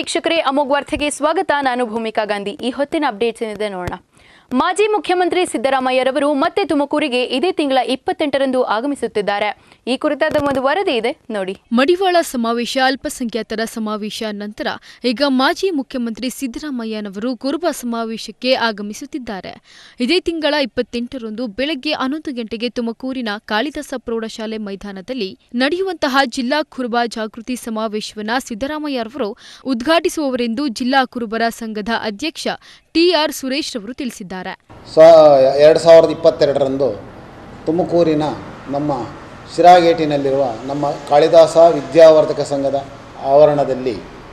ವೀಕ್ಷಕರೇ ಅಮೋಘ್ ವಾರ್ತೆಗೆ ಸ್ವಾಗತ ನಾನು ಭೂಮಿಕಾ ಗಾಂಧಿ ಈ ಹೊತ್ತಿನ ಅಪ್ಡೇಟ್ಸ್ ಏನಿದೆ ನೋಡೋಣ ಮಾಜಿ ಮುಖ್ಯಮಂತ್ರಿ ಸಿದ್ದರಾಮಯ್ಯರವರು ಮತ್ತೆ ತುಮಕೂರಿಗೆ ಇದೇ ತಿಂಗಳ ಇಪ್ಪತ್ತೆಂಟರಂದು ಆಗಮಿಸುತ್ತಿದ್ದಾರೆ ಈ ಕುರಿತಾದ ಒಂದು ವರದಿ ಇದೆ ನೋಡಿ ಮಡಿವಾಳ ಸಮಾವೇಶ ಅಲ್ಪಸಂಖ್ಯಾತರ ಸಮಾವೇಶ ನಂತರ ಈಗ ಮಾಜಿ ಮುಖ್ಯಮಂತ್ರಿ ಸಿದ್ದರಾಮಯ್ಯನವರು ಕುರುಬ ಸಮಾವೇಶಕ್ಕೆ ಆಗಮಿಸುತ್ತಿದ್ದಾರೆ ಇದೇ ತಿಂಗಳ ಇಪ್ಪತ್ತೆಂಟರಂದು ಬೆಳಗ್ಗೆ ಹನ್ನೊಂದು ಗಂಟೆಗೆ ತುಮಕೂರಿನ ಕಾಳಿದಾಸ ಪ್ರೌಢಶಾಲೆ ಮೈದಾನದಲ್ಲಿ ನಡೆಯುವಂತಹ ಜಿಲ್ಲಾ ಕುರುಬ ಜಾಗೃತಿ ಸಮಾವೇಶವನ್ನು ಸಿದ್ದರಾಮಯ್ಯರವರು ಉದ್ಘಾಟಿಸುವವರೆಂದು ಜಿಲ್ಲಾ ಕುರುಬರ ಸಂಘದ ಅಧ್ಯಕ್ಷ ಟಿಆರ್ ಸುರೇಶ್ ರವರು ತಿಳಿಸಿದ್ದಾರೆ ಸ ಎರಡು ಸಾವಿರದ ಇಪ್ಪತ್ತೆರಡರಂದು ತುಮಕೂರಿನ ನಮ್ಮ ಶಿರಾಗೇಟಿನಲ್ಲಿರುವ ನಮ್ಮ ಕಾಳಿದಾಸ ವಿದ್ಯಾವರ್ಧಕ ಸಂಘದ ಆವರಣದಲ್ಲಿ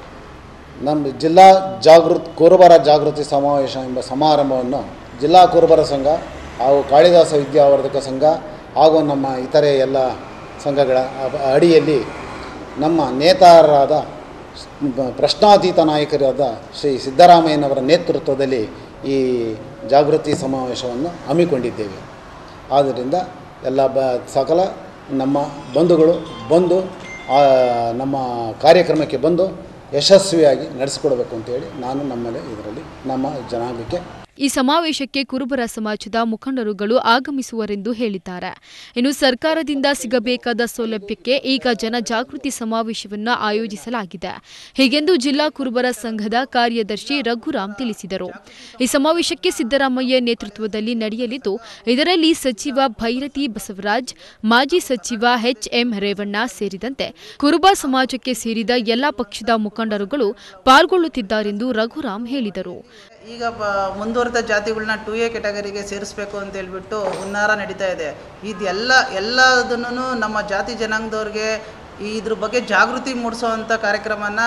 ನಮ್ಮ ಜಿಲ್ಲಾ ಜಾಗೃತ್ ಕುರುಬರ ಜಾಗೃತಿ ಸಮಾವೇಶ ಎಂಬ ಸಮಾರಂಭವನ್ನು ಜಿಲ್ಲಾ ಕುರುಬರ ಸಂಘ ಹಾಗೂ ಕಾಳಿದಾಸ ವಿದ್ಯಾವರ್ಧಕ ಸಂಘ ಹಾಗೂ ನಮ್ಮ ಇತರೆ ಎಲ್ಲ ಸಂಘಗಳ ಅ- ಅಡಿಯಲ್ಲಿ ನಮ್ಮ ನೇತಾರರಾದ ಸ್- ಬ- ಪ್ರಶ್ನಾತೀತ ನಾಯಕರಾದ ಶ್ರೀ ಸಿದ್ದರಾಮಯ್ಯನವರ ನೇತೃತ್ವದಲ್ಲಿ ಈ ಜಾಗೃತಿ ಸಮಾವೇಶವನ್ನು ಹಮ್ಮಿಕೊಂಡಿದ್ದೇವೆ ಆದ್ದರಿಂದ ಎಲ್ಲ ಬ ಸಕಲ ನಮ್ಮ ಬಂಧುಗಳು ಬಂದು ಆ, ನಮ್ಮ ಕಾರ್ಯಕ್ರಮಕ್ಕೆ ಬಂದು ಯಶಸ್ವಿಯಾಗಿ ನಡೆಸಿಕೊಡಬೇಕು ಅಂತೇಳಿ ನಾನು ನಮ್ಮಲ್ಲಿ ಇದರಲ್ಲಿ ನಮ್ಮ ಜನಾಂಗಕ್ಕೆ ಈ ಸಮಾವೇಶಕ್ಕೆ ಕುರುಬರ ಸಮಾಜದ ಮುಖಂಡರುಗಳು ಆಗಮಿಸುವರೆಂದು ಹೇಳಿದ್ದಾರೆ ಇನ್ನು ಸರ್ಕಾರದಿಂದ ಸಿಗಬೇಕಾದ ಸೌಲಭ್ಯಕ್ಕೆ ಈಗ ಜನಜಾಗೃತಿ ಸಮಾವೇಶವನ್ನು ಆಯೋಜಿಸಲಾಗಿದೆ ಹೀಗೆಂದು ಜಿಲ್ಲಾ ಕುರುಬರ ಸಂಘದ ಕಾರ್ಯದರ್ಶಿ ರಘುರಾಮ್ ತಿಳಿಸಿದರು ಈ ಸಮಾವೇಶಕ್ಕೆ ಸಿದ್ದರಾಮಯ್ಯ ನೇತೃತ್ವದಲ್ಲಿ ನಡೆಯಲಿದ್ದು ಇದರಲ್ಲಿ ಸಚಿವ ಭೈರತಿ ಬಸವರಾಜ್ ಮಾಜಿ ಸಚಿವ ಎಚ್ಎಂ ರೇವಣ್ಣ ಸೇರಿದಂತೆ ಕುರುಬ ಸಮಾಜಕ್ಕೆ ಸೇರಿದ ಎಲ್ಲಾ ಪಕ್ಷದ ಮುಖಂಡರುಗಳು ಪಾಲ್ಗೊಳ್ಳುತ್ತಿದ್ದಾರೆಂದು ರಘುರಾಮ್ ಹೇಳಿದರು ಈಗ ಬ ಮುಂದುವರೆದ ಜಾತಿಗಳನ್ನ ಟು ಎ ಕೆಟಗರಿಗೆ ಸೇರಿಸ್ಬೇಕು ಅಂತ ಹೇಳ್ಬಿಟ್ಟು ಹುನ್ನಾರ ನಡೀತಾ ಇದೆ ಇದೆಲ್ಲ ಎಲ್ಲದನ್ನು ನಮ್ಮ ಜಾತಿ ಜನಾಂಗದವ್ರಿಗೆ ಇದ್ರ ಬಗ್ಗೆ ಜಾಗೃತಿ ಮೂಡಿಸೋವಂಥ ಕಾರ್ಯಕ್ರಮನ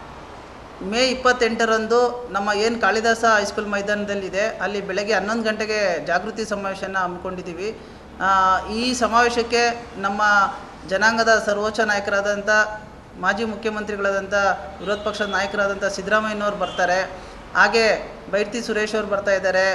ಮೇ ಇಪ್ಪತ್ತೆಂಟರಂದು ನಮ್ಮ ಏನು ಕಾಳಿದಾಸ ಹೈಸ್ಕೂಲ್ ಮೈದಾನದಲ್ಲಿದೆ ಅಲ್ಲಿ ಬೆಳಗ್ಗೆ ಹನ್ನೊಂದು ಗಂಟೆಗೆ ಜಾಗೃತಿ ಸಮಾವೇಶನ ಹಮ್ಮಿಕೊಂಡಿದ್ದೀವಿ ಆ, ಈ ಸಮಾವೇಶಕ್ಕೆ ನಮ್ಮ ಜನಾಂಗದ ಸರ್ವೋಚ್ಚ ನಾಯಕರಾದಂಥ ಮಾಜಿ ಮುಖ್ಯಮಂತ್ರಿಗಳಾದಂಥ ವಿರೋಧ ಪಕ್ಷದ ನಾಯಕರಾದಂಥ ಸಿದ್ದರಾಮಯ್ಯನವ್ರು ಬರ್ತಾರೆ ಹಾಗೆ ಬೈರ್ತಿ ಸುರೇಶ್ ಅವ್ರು ಬರ್ತಾ ಇದ್ದಾರೆ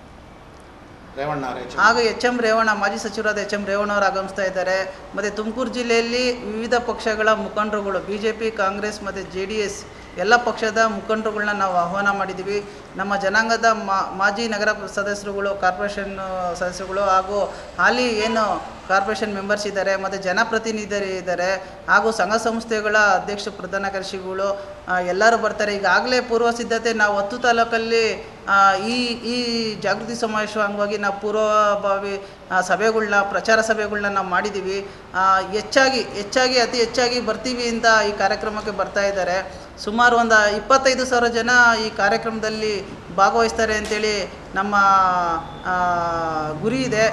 ರೇವಣ್ಣ ಆಗ ಎಚ್ ಎಂ ರೇವಣ್ಣ ಮಾಜಿ ಸಚಿವರಾದ ಎಚ್ ಎಂ ರೇವಣ್ಣ ಅವರು ಆಗಮಿಸ್ತಾ ಇದ್ದಾರೆ ಮತ್ತು ತುಮಕೂರು ಜಿಲ್ಲೆಯಲ್ಲಿ ವಿವಿಧ ಪಕ್ಷಗಳ ಮುಖಂಡರುಗಳು ಬಿ ಜೆ ಪಿ ಕಾಂಗ್ರೆಸ್ ಮತ್ತು ಜೆ ಡಿ ಎಸ್ ಎಲ್ಲ ಪಕ್ಷದ ಮುಖಂಡರುಗಳನ್ನ ನಾವು ಆಹ್ವಾನ ಮಾಡಿದ್ದೀವಿ ನಮ್ಮ ಜನಾಂಗದ ಮಾ- ಮಾಜಿ ನಗರ ಸದಸ್ಯರುಗಳು ಕಾರ್ಪೊರೇಷನ್ ಸದಸ್ಯರುಗಳು ಹಾಗೂ ಹಾಲಿ ಏನು ಕಾರ್ಪೊರೇಷನ್ ಮೆಂಬರ್ಸ್ ಇದ್ದಾರೆ ಮತ್ತು ಜನಪ್ರತಿನಿಧಿರು ಇದ್ದಾರೆ ಹಾಗೂ ಸಂಘ ಸಂಸ್ಥೆಗಳ ಅಧ್ಯಕ್ಷ ಪ್ರಧಾನ ಕಾರ್ಯದರ್ಶಿಗಳು ಆ, ಎಲ್ಲರೂ ಬರ್ತಾರೆ ಈಗಾಗಲೇ ಪೂರ್ವ ಸಿದ್ಧತೆ ನಾವು ಹತ್ತು ತಾಲೂಕಲ್ಲಿ ಆ, ಈ ಈ ಜಾಗೃತಿ ಸಮಾವೇಶ ಅಂಗವಾಗಿ ನಾವು ಪೂರ್ವಭಾವಿ ಆ, ಸಭೆಗಳ್ನ ಪ್ರಚಾರ ಸಭೆಗಳ್ನ ನಾವು ಮಾಡಿದ್ದೀವಿ ಆ, ಹೆಚ್ಚಾಗಿ ಹೆಚ್ಚಾಗಿ ಅತಿ ಹೆಚ್ಚಾಗಿ ಬರ್ತೀವಿ ಅಂತ ಈ ಕಾರ್ಯಕ್ರಮಕ್ಕೆ ಬರ್ತಾ ಇದ್ದಾರೆ ಸುಮಾರು ಒಂದು ಇಪ್ಪತ್ತೈದು ಸಾವಿರ ಜನ ಈ ಕಾರ್ಯಕ್ರಮದಲ್ಲಿ ಭಾಗವಹಿಸ್ತಾರೆ ಅಂತೇಳಿ ನಮ್ಮ ಆ, ಗುರಿ ಇದೆ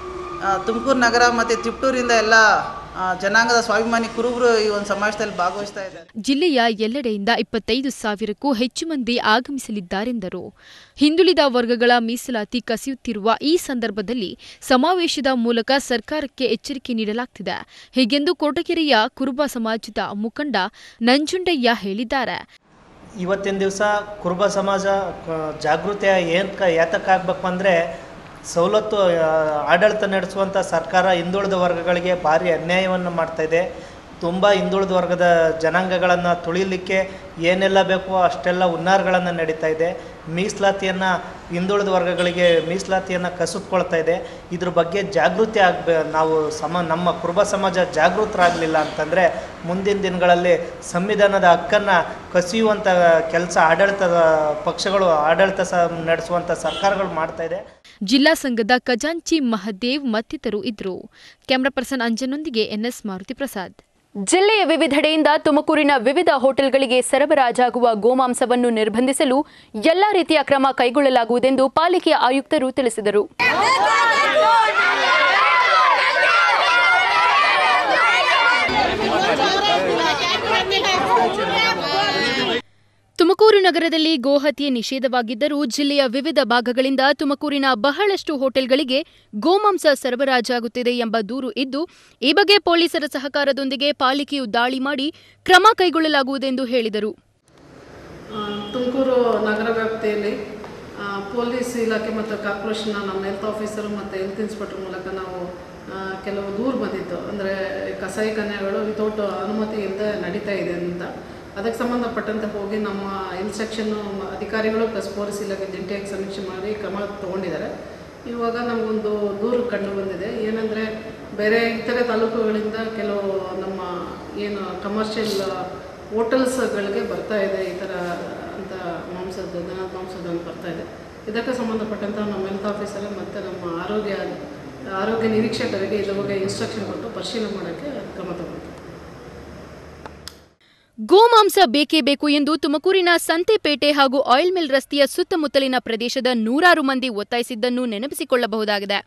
ತುಮಕೂರು ನಗರ ಮತ್ತು ತಿಪ್ಟೂರಿಂದ ಎಲ್ಲ ಆ, ಜನಾಂಗದ ಸ್ವಾಭಿಮಾನಿ ಕುರುಬರು ಈ ಒಂದು ಸಮಾವೇಶದಲ್ಲಿ ಭಾಗವಹಿಸ್ತಾ ಇದ್ದಾರೆ ಜಿಲ್ಲೆಯ ಎಲ್ಲೆಡೆಯಿಂದ ಇಪ್ಪತ್ತೈದು ಸಾವಿರಕ್ಕೂ ಹೆಚ್ಚು ಮಂದಿ ಆಗಮಿಸಲಿದ್ದಾರೆಂದರು ಹಿಂದುಳಿದ ವರ್ಗಗಳ ಮೀಸಲಾತಿ ಕಸಿಯುತ್ತಿರುವ ಈ ಸಂದರ್ಭದಲ್ಲಿ ಸಮಾವೇಶದ ಮೂಲಕ ಸರ್ಕಾರಕ್ಕೆ ಎಚ್ಚರಿಕೆ ನೀಡಲಾಗ್ತಿದೆ ಹೀಗೆಂದು ಕೊಟಗೆರೆಯ ಕುರುಬ ಸಮಾಜದ ಮುಖಂಡ ನಂಜುಂಡಯ್ಯ ಹೇಳಿದ್ದಾರೆ ಇವತ್ತಿನ ದಿವಸ ಕುರುಬ ಸಮಾಜ ಕ- ಜಾಗೃತಿ ಏನು ಯಾತಕ್ಕಾಗಬೇಕು ಅಂದರೆ ಸವಲತ್ತು ಆ, ಆಡಳಿತ ನಡೆಸುವಂಥ ಸರ್ಕಾರ ಹಿಂದುಳಿದ ವರ್ಗಗಳಿಗೆ ಭಾರಿ ಅನ್ಯಾಯವನ್ನು ಮಾಡ್ತಾಯಿದೆ ತುಂಬ ಹಿಂದುಳಿದ ವರ್ಗದ ಜನಾಂಗಗಳನ್ನು ತುಳಿಲಿಕ್ಕೆ ಏನೆಲ್ಲ ಬೇಕೋ ಅಷ್ಟೆಲ್ಲ ಹುನ್ನಾರಗಳನ್ನು ನಡೀತಾ ಇದೆ ಮೀಸಲಾತಿಯನ್ನು ಹಿಂದುಳಿದ ವರ್ಗಗಳಿಗೆ ಮೀಸಲಾತಿಯನ್ನು ಕಸಿದುಕೊಳ್ತಾ ಇದೆ ಇದ್ರ ಬಗ್ಗೆ ಜಾಗೃತಿ ಆಗಬೇ ನಾವು ಸಮ ನಮ್ಮ ಕುರುಬ ಸಮಾಜ ಜಾಗೃತರಾಗಲಿಲ್ಲ ಅಂತಂದರೆ ಮುಂದಿನ ದಿನಗಳಲ್ಲಿ ಸಂವಿಧಾನದ ಹಕ್ಕನ್ನು ಕಸಿಯುವಂಥ ಕೆಲಸ ಆಡಳಿತದ ಪಕ್ಷಗಳು ಆಡಳಿತ ಸ ನಡೆಸುವಂಥ ಸರ್ಕಾರಗಳು ಮಾಡ್ತಾ ಇದೆ ಜಿಲ್ಲಾ ಸಂಘದ ಖಜಾಂಚಿ ಮಹದೇವ್ ಮತ್ತಿತರರು ಇದ್ದರು ಕ್ಯಾಮರಾ ಪರ್ಸನ್ ಅಂಜನೊಂದಿಗೆ ಎನ್ಎಸ್ ಮಾರುತಿ ಪ್ರಸಾದ್ ಜಿಲ್ಲೆಯ ವಿವಿಧೆಡೆಯಿಂದ ತುಮಕೂರಿನ ವಿವಿಧ ಹೋಟೆಲ್ಗಳಿಗೆ ಸರಬರಾಜಾಗುವ ಗೋಮಾಂಸವನ್ನು ನಿರ್ಬಂಧಿಸಲು ಎಲ್ಲಾ ರೀತಿಯ ಕ್ರಮ ಕೈಗೊಳ್ಳಲಾಗುವುದೆಂದು ಪಾಲಿಕೆಯ ಆಯುಕ್ತರು ತಿಳಿಸಿದರು ತುಮಕೂರು ನಗರದಲ್ಲಿ ಗೋಹತ್ಯೆ ನಿಷೇಧವಾಗಿದ್ದರೂ ಜಿಲ್ಲೆಯ ವಿವಿಧ ಭಾಗಗಳಿಂದ ತುಮಕೂರಿನ ಬಹಳಷ್ಟು ಹೋಟೆಲ್ಗಳಿಗೆ ಗೋಮಾಂಸ ಸರಬರಾಜಾಗುತ್ತಿದೆ ಎಂಬ ದೂರು ಇದ್ದು ಈ ಬಗ್ಗೆ ಪೊಲೀಸರ ಸಹಕಾರದೊಂದಿಗೆ ಪಾಲಿಕೆಯು ದಾಳಿ ಮಾಡಿ ಕ್ರಮ ಕೈಗೊಳ್ಳಲಾಗುವುದೆಂದು ಹೇಳಿದರು ಆ, ತುಮಕೂರು ನಗರ ವ್ಯಾಪ್ತಿಯಲ್ಲಿ ಆ, ಪೊಲೀಸ್ ಇಲಾಖೆ ಮತ್ತು ಕಾರ್ಪೊರೇಷನ್ನ ನಮ್ಮ ಹೆಲ್ತ್ ಆಫೀಸರು ಮತ್ತು ಹೆಲ್ತ್ ಇನ್ಸ್ಪೆಕ್ಟರ್ ಮೂಲಕ ನಾವು ಆ, ಕೆಲವು ದೂರು ಬಂದಿತ್ತು ಅಂದರೆ ಕಸಾಯಿ ಕನ್ಯೆಗಳು ವಿತೌಟ್ ಅನುಮತಿ ಇಲ್ಲದೆ ನಡೀತಾ ಇದೆ ಅಂತ ಅದಕ್ಕೆ ಸಂಬಂಧಪಟ್ಟಂತೆ ಹೋಗಿ ನಮ್ಮ ಇನ್ಸ್ಟ್ರಕ್ಷನ್ನು ಅಧಿಕಾರಿಗಳು ಪ್ಲಸ್ ಪೊಲೀಸ್ ಇಲಾಖೆ ಜಂಟಿಯಾಗಿ ಸಮೀಕ್ಷೆ ಮಾಡಿ ಕ್ರಮ ತಗೊಂಡಿದ್ದಾರೆ ಇವಾಗ ನಮಗೊಂದು ದೂರು ಕಂಡು ಬಂದಿದೆ ಏನಂದರೆ ಬೇರೆ ಇತರೆ ತಾಲೂಕುಗಳಿಂದ ಕೆಲವು ನಮ್ಮ ಏನು ಕಮರ್ಷಿಯಲ್ ಹೋಟೆಲ್ಸ್ಗಳಿಗೆ ಬರ್ತಾ ಇದೆ ಈ ಥರ ಅಂತ ಮಾಂಸದ್ದು ದನದ ಮಾಂಸದ್ದು ಅಂತ ಬರ್ತಾ ಇದೆ ಇದಕ್ಕೆ ಸಂಬಂಧಪಟ್ಟಂಥ ನಮ್ಮ ಹೆಲ್ತ್ ಆಫೀಸರ್ ಮತ್ತು ನಮ್ಮ ಆರೋಗ್ಯ ಆರೋಗ್ಯ ನಿರೀಕ್ಷಕರಿಗೆ ಇದ್ರ ಬಗ್ಗೆ ಇನ್ಸ್ಟ್ರಕ್ಷನ್ ಕೊಟ್ಟು ಪರಿಶೀಲನೆ ಮಾಡೋಕ್ಕೆ ಕ್ರಮ ತಗೊಳ್ತೀವಿ ಗೋಮಾಂಸ ಬೇಕೇ ಬೇಕು ಎಂದು ತುಮಕೂರಿನ ಸಂತೆಪೇಟೆ ಹಾಗೂ ಆಯಿಲ್ ಮಿಲ್ ರಸ್ತೆಯ ಸುತ್ತಮುತ್ತಲಿನ ಪ್ರದೇಶದ ನೂರಾರು ಮಂದಿ ಒತ್ತಾಯಿಸಿದ್ದನ್ನು ನೆನಪಿಸಿಕೊಳ್ಳಬಹುದಾಗಿದೆ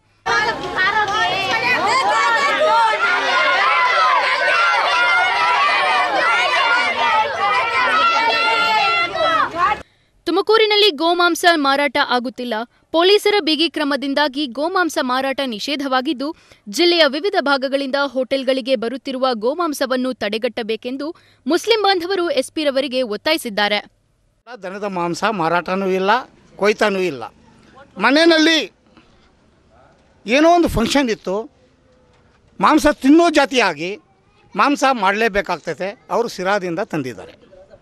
ತುಮಕೂರಿನಲ್ಲಿ ಗೋಮಾಂಸ ಮಾರಾಟ ಆಗುತ್ತಿಲ್ಲ ಪೊಲೀಸರ ಬಿಗಿ ಕ್ರಮದಿಂದಾಗಿ ಗೋಮಾಂಸ ಮಾರಾಟ ನಿಷೇಧವಾಗಿದ್ದು ಜಿಲ್ಲೆಯ ವಿವಿಧ ಭಾಗಗಳಿಂದ ಹೋಟೆಲ್ಗಳಿಗೆ ಬರುತ್ತಿರುವ ಗೋಮಾಂಸವನ್ನು ತಡೆಗಟ್ಟಬೇಕೆಂದು ಮುಸ್ಲಿಂ ಬಾಂಧವರು ಎಸ್ಪಿರವರಿಗೆ ಒತ್ತಾಯಿಸಿದ್ದಾರೆ ದನದ ಮಾಂಸ ಮಾರಾಟನೂ ಇಲ್ಲ ಕೊಯ್ತಾನೂ ಇಲ್ಲ ಮನೆಯಲ್ಲಿ ಏನೋ ಒಂದು ಫಂಕ್ಷನ್ ಇತ್ತು ಮಾಂಸ ತಿನ್ನೋ ಜಾತಿಯಾಗಿ ಮಾಂಸ ಮಾಡಲೇಬೇಕಾಗ್ತೈತೆ ಅವರು ಸಿರಾದಿಂದ ತಂದಿದ್ದಾರೆ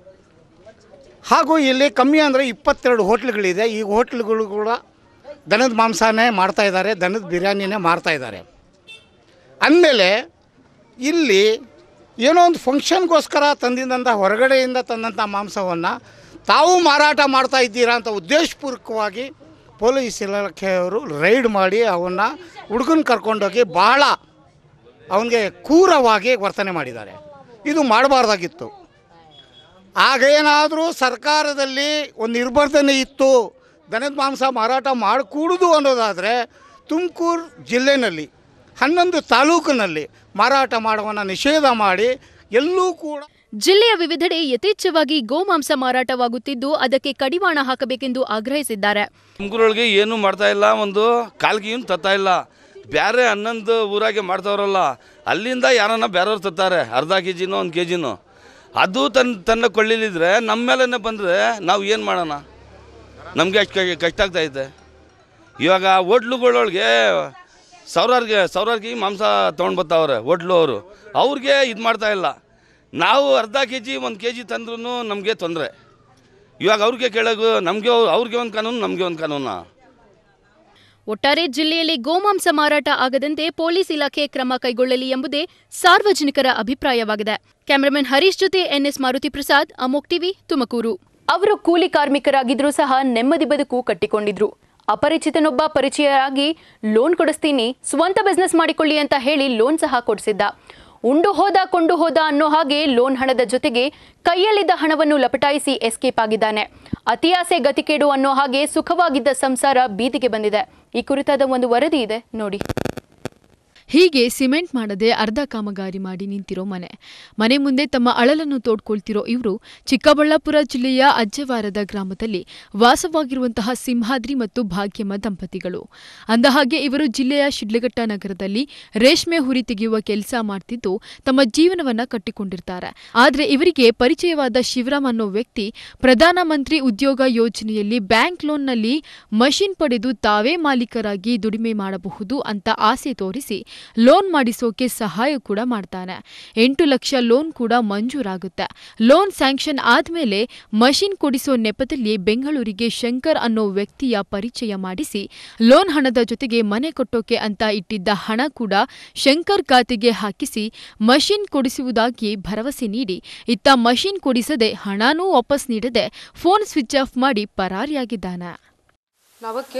ಹಾಗೂ ಇಲ್ಲಿ ಕಮ್ಮಿ ಅಂದರೆ ಇಪ್ಪತ್ತೆರಡು ಹೋಟ್ಲ್ಗಳಿದೆ ಈ ಹೋಟ್ಲ್ಗಳು ಕೂಡ ದನದ ಮಾಂಸನೇ ಮಾಡ್ತಾ ಇದ್ದಾರೆ ದನದ ಬಿರಿಯಾನಿನೇ ಮಾರ್ತಾ ಇದ್ದಾರೆ ಅಂದಮೇಲೆ ಇಲ್ಲಿ ಏನೋ ಒಂದು ಫಂಕ್ಷನ್ಗೋಸ್ಕರ ತಂದಿದ್ದಂಥ ಹೊರಗಡೆಯಿಂದ ತಂದಂಥ ಮಾಂಸವನ್ನು ತಾವು ಮಾರಾಟ ಮಾಡ್ತಾ ಇದ್ದೀರಾ ಅಂತ ಉದ್ದೇಶಪೂರ್ವಕವಾಗಿ ಪೊಲೀಸ್ ಇಲಾಖೆಯವರು ರೈಡ್ ಮಾಡಿ ಅವನ್ನ ಹುಡುಗನ ಕರ್ಕೊಂಡೋಗಿ ಬಹಳ ಅವನಿಗೆ ಕ್ರೂರವಾಗಿ ವರ್ತನೆ ಮಾಡಿದ್ದಾರೆ ಇದು ಮಾಡಬಾರ್ದಾಗಿತ್ತು ಆಗೇನಾದರೂ ಸರ್ಕಾರದಲ್ಲಿ ಒಂದು ನಿರ್ಬಂಧನೆ ಇತ್ತು ದನದ ಮಾಂಸ ಮಾರಾಟ ಮಾಡಕೂಡುದು ಅನ್ನೋದಾದರೆ ತುಮಕೂರು ಜಿಲ್ಲೆನಲ್ಲಿ ಹನ್ನೊಂದು ತಾಲೂಕಿನಲ್ಲಿ ಮಾರಾಟ ಮಾಡುವನ್ನ ನಿಷೇಧ ಮಾಡಿ ಎಲ್ಲೂ ಕೂಡ ಜಿಲ್ಲೆಯ ವಿವಿಧೆಡೆ ಯಥೇಚ್ಛವಾಗಿ ಗೋಮಾಂಸ ಮಾರಾಟವಾಗುತ್ತಿದ್ದು ಅದಕ್ಕೆ ಕಡಿವಾಣ ಹಾಕಬೇಕೆಂದು ಆಗ್ರಹಿಸಿದ್ದಾರೆ ತುಮಕೂರೊಳಗೆ ಏನು ಮಾಡ್ತಾ ಇಲ್ಲ ಒಂದು ಕಾಲ್ಗಿயும் ತತ್ತಾ ಇಲ್ಲ ಬೇರೆ ಹನ್ನೊಂದು ಊರಾಗೆ ಮಾಡ್ತಾವ್ರಲ್ಲ ಅಲ್ಲಿಂದ ಯಾರನ್ನ ಬೇರೆಯವ್ರು ತತ್ತಾರೆ ಅರ್ಧ ಕೆ ಜಿನೋ ಒಂದು ಕೆ ಜಿನೋ ಅದು ತನ್ನ ತನ್ನ ಕೊಳ್ಳಿಲಿದ್ರೆ ನಮ್ಮ ಮೇಲೇ ಬಂದರೆ ನಾವು ಏನು ಮಾಡೋಣ ನಮಗೆ ಅಷ್ಟು ಕಷ್ಟ ಆಗ್ತಾ ಐತೆ ಇವಾಗ ಹೋಟ್ಲುಗಳೊಳಗೆ ಸಾವಿರಾರ್ಗೆ ಸಾವಿರಾರ್ಗೆ ಮಾಂಸ ತೊಗೊಂಡು ಬರ್ತಾವ್ರೆ ಹೋಟ್ಲು ಅವರು ಅವ್ರಿಗೆ ಇದು ಮಾಡ್ತಾ ಇಲ್ಲ ನಾವು ಅರ್ಧ ಕೆ ಜಿ ಒಂದು ಕೆ ಜಿ ತಂದ್ರೂ ನಮಗೆ ತೊಂದರೆ ಇವಾಗ ಅವ್ರಿಗೆ ಕೇಳೋದು ನಮಗೆ ಅವ್ರಿಗೆ ಒಂದು ಕಾನೂನು ನಮಗೆ ಒಂದು ಕಾನೂನಾ ಒಟ್ಟಾರೆ ಜಿಲ್ಲೆಯಲ್ಲಿ ಗೋಮಾಂಸ ಮಾರಾಟ ಆಗದಂತೆ ಪೊಲೀಸ್ ಇಲಾಖೆ ಕ್ರಮ ಕೈಗೊಳ್ಳಲಿ ಎಂಬುದೇ ಸಾರ್ವಜನಿಕರ ಅಭಿಪ್ರಾಯವಾಗಿದೆ ಕ್ಯಾಮರಾಮನ್ ಹರೀಶ್ ಜೊತೆ ಎನ್ಎಸ್ ಮಾರುತಿ ಪ್ರಸಾದ್ ಅಮೋಕ್ ಟಿವಿ ತುಮಕೂರು ಅವರು ಕೂಲಿ ಕಾರ್ಮಿಕರಾಗಿದ್ರೂ ಸಹ ನೆಮ್ಮದಿ ಬದುಕು ಕಟ್ಟಿಕೊಂಡಿದ್ರು ಅಪರಿಚಿತನೊಬ್ಬ ಪರಿಚಯರಾಗಿ ಲೋನ್ ಕೊಡಿಸ್ತೀನಿ ಸ್ವಂತ ಬಿಸ್ನೆಸ್ ಮಾಡಿಕೊಳ್ಳಿ ಅಂತ ಹೇಳಿ ಲೋನ್ ಸಹ ಕೊಡಿಸಿದ್ದ ಉಂಡು ಹೋದ ಕೊಂಡು ಹೋದ ಅನ್ನೋ ಹಾಗೆ ಲೋನ್ ಹಣದ ಜೊತೆಗೆ ಕೈಯಲ್ಲಿದ್ದ ಹಣವನ್ನು ಲಪಟಾಯಿಸಿ ಎಸ್ಕೇಪ್ ಆಗಿದ್ದಾನೆ ಅತಿಯಾಸೆ ಗತಿಕೇಡು ಅನ್ನೋ ಹಾಗೆ ಸುಖವಾಗಿದ್ದ ಸಂಸಾರ ಬೀದಿಗೆ ಬಂದಿದೆ ಈ ಕುರಿತಾದ ಒಂದು ವರದಿ ಇದೆ ನೋಡಿ ಹೀಗೆ ಸಿಮೆಂಟ್ ಮಾಡದೆ ಅರ್ಧ ಕಾಮಗಾರಿ ಮಾಡಿ ನಿಂತಿರೋ ಮನೆ ಮನೆ ಮುಂದೆ ತಮ್ಮ ಅಳಲನ್ನು ತೋಡ್ಕೊಳ್ತಿರೋ ಇವರು ಚಿಕ್ಕಬಳ್ಳಾಪುರ ಜಿಲ್ಲೆಯ ಅಜ್ಜವಾರದ ಗ್ರಾಮದಲ್ಲಿ ವಾಸವಾಗಿರುವಂತಹ ಸಿಂಹಾದ್ರಿ ಮತ್ತು ಭಾಗ್ಯಮ್ಮ ದಂಪತಿಗಳು ಅಂದಹಾಗೆ ಇವರು ಜಿಲ್ಲೆಯ ಶಿಡ್ಲಘಟ್ಟ ನಗರದಲ್ಲಿ ರೇಷ್ಮೆ ಹುರಿ ತೆಗೆಯುವ ಕೆಲಸ ಮಾಡ್ತಿದ್ದು ತಮ್ಮ ಜೀವನವನ್ನ ಕಟ್ಟಿಕೊಂಡಿರ್ತಾರೆ ಆದ್ರೆ ಇವರಿಗೆ ಪರಿಚಯವಾದ ಶಿವರಾಮ್ ಅನ್ನೋ ವ್ಯಕ್ತಿ ಪ್ರಧಾನಮಂತ್ರಿ ಉದ್ಯೋಗ ಯೋಜನೆಯಲ್ಲಿ ಬ್ಯಾಂಕ್ ಲೋನ್ನಲ್ಲಿ ಮಷಿನ್ ಪಡೆದು ತಾವೇ ಮಾಲೀಕರಾಗಿ ದುಡಿಮೆ ಮಾಡಬಹುದು ಅಂತ ಆಸೆ ತೋರಿಸಿ ಲೋನ್ ಮಾಡಿಸೋಕೆ ಸಹಾಯ ಕೂಡ ಮಾಡ್ತಾನೆ ಎಂಟು ಲಕ್ಷ ಲೋನ್ ಕೂಡ ಮಂಜೂರಾಗುತ್ತೆ ಲೋನ್ ಸ್ಯಾಂಕ್ಷನ್ ಆದ್ಮೇಲೆ ಮಷಿನ್ ಕೊಡಿಸೋ ನೆಪದಲ್ಲಿ ಬೆಂಗಳೂರಿಗೆ ಶಂಕರ್ ಅನ್ನೋ ವ್ಯಕ್ತಿಯ ಪರಿಚಯ ಮಾಡಿಸಿ ಲೋನ್ ಹಣದ ಜೊತೆಗೆ ಮನೆ ಕೊಟ್ಟೋಕೆ ಅಂತ ಇಟ್ಟಿದ್ದ ಹಣ ಕೂಡ ಶಂಕರ್ ಖಾತೆಗೆ ಹಾಕಿಸಿ ಮಷಿನ್ ಕೊಡಿಸುವುದಾಗಿ ಭರವಸೆ ನೀಡಿ ಇತ್ತ ಮಷಿನ್ ಕೊಡಿಸದೆ ಹಣನೂ ವಾಪಸ್ ನೀಡದೆ ಫೋನ್ ಸ್ವಿಚ್ ಆಫ್ ಮಾಡಿ ಪರಾರಿಯಾಗಿದ್ದಾನೆ ನಾವಕ್ಕೆ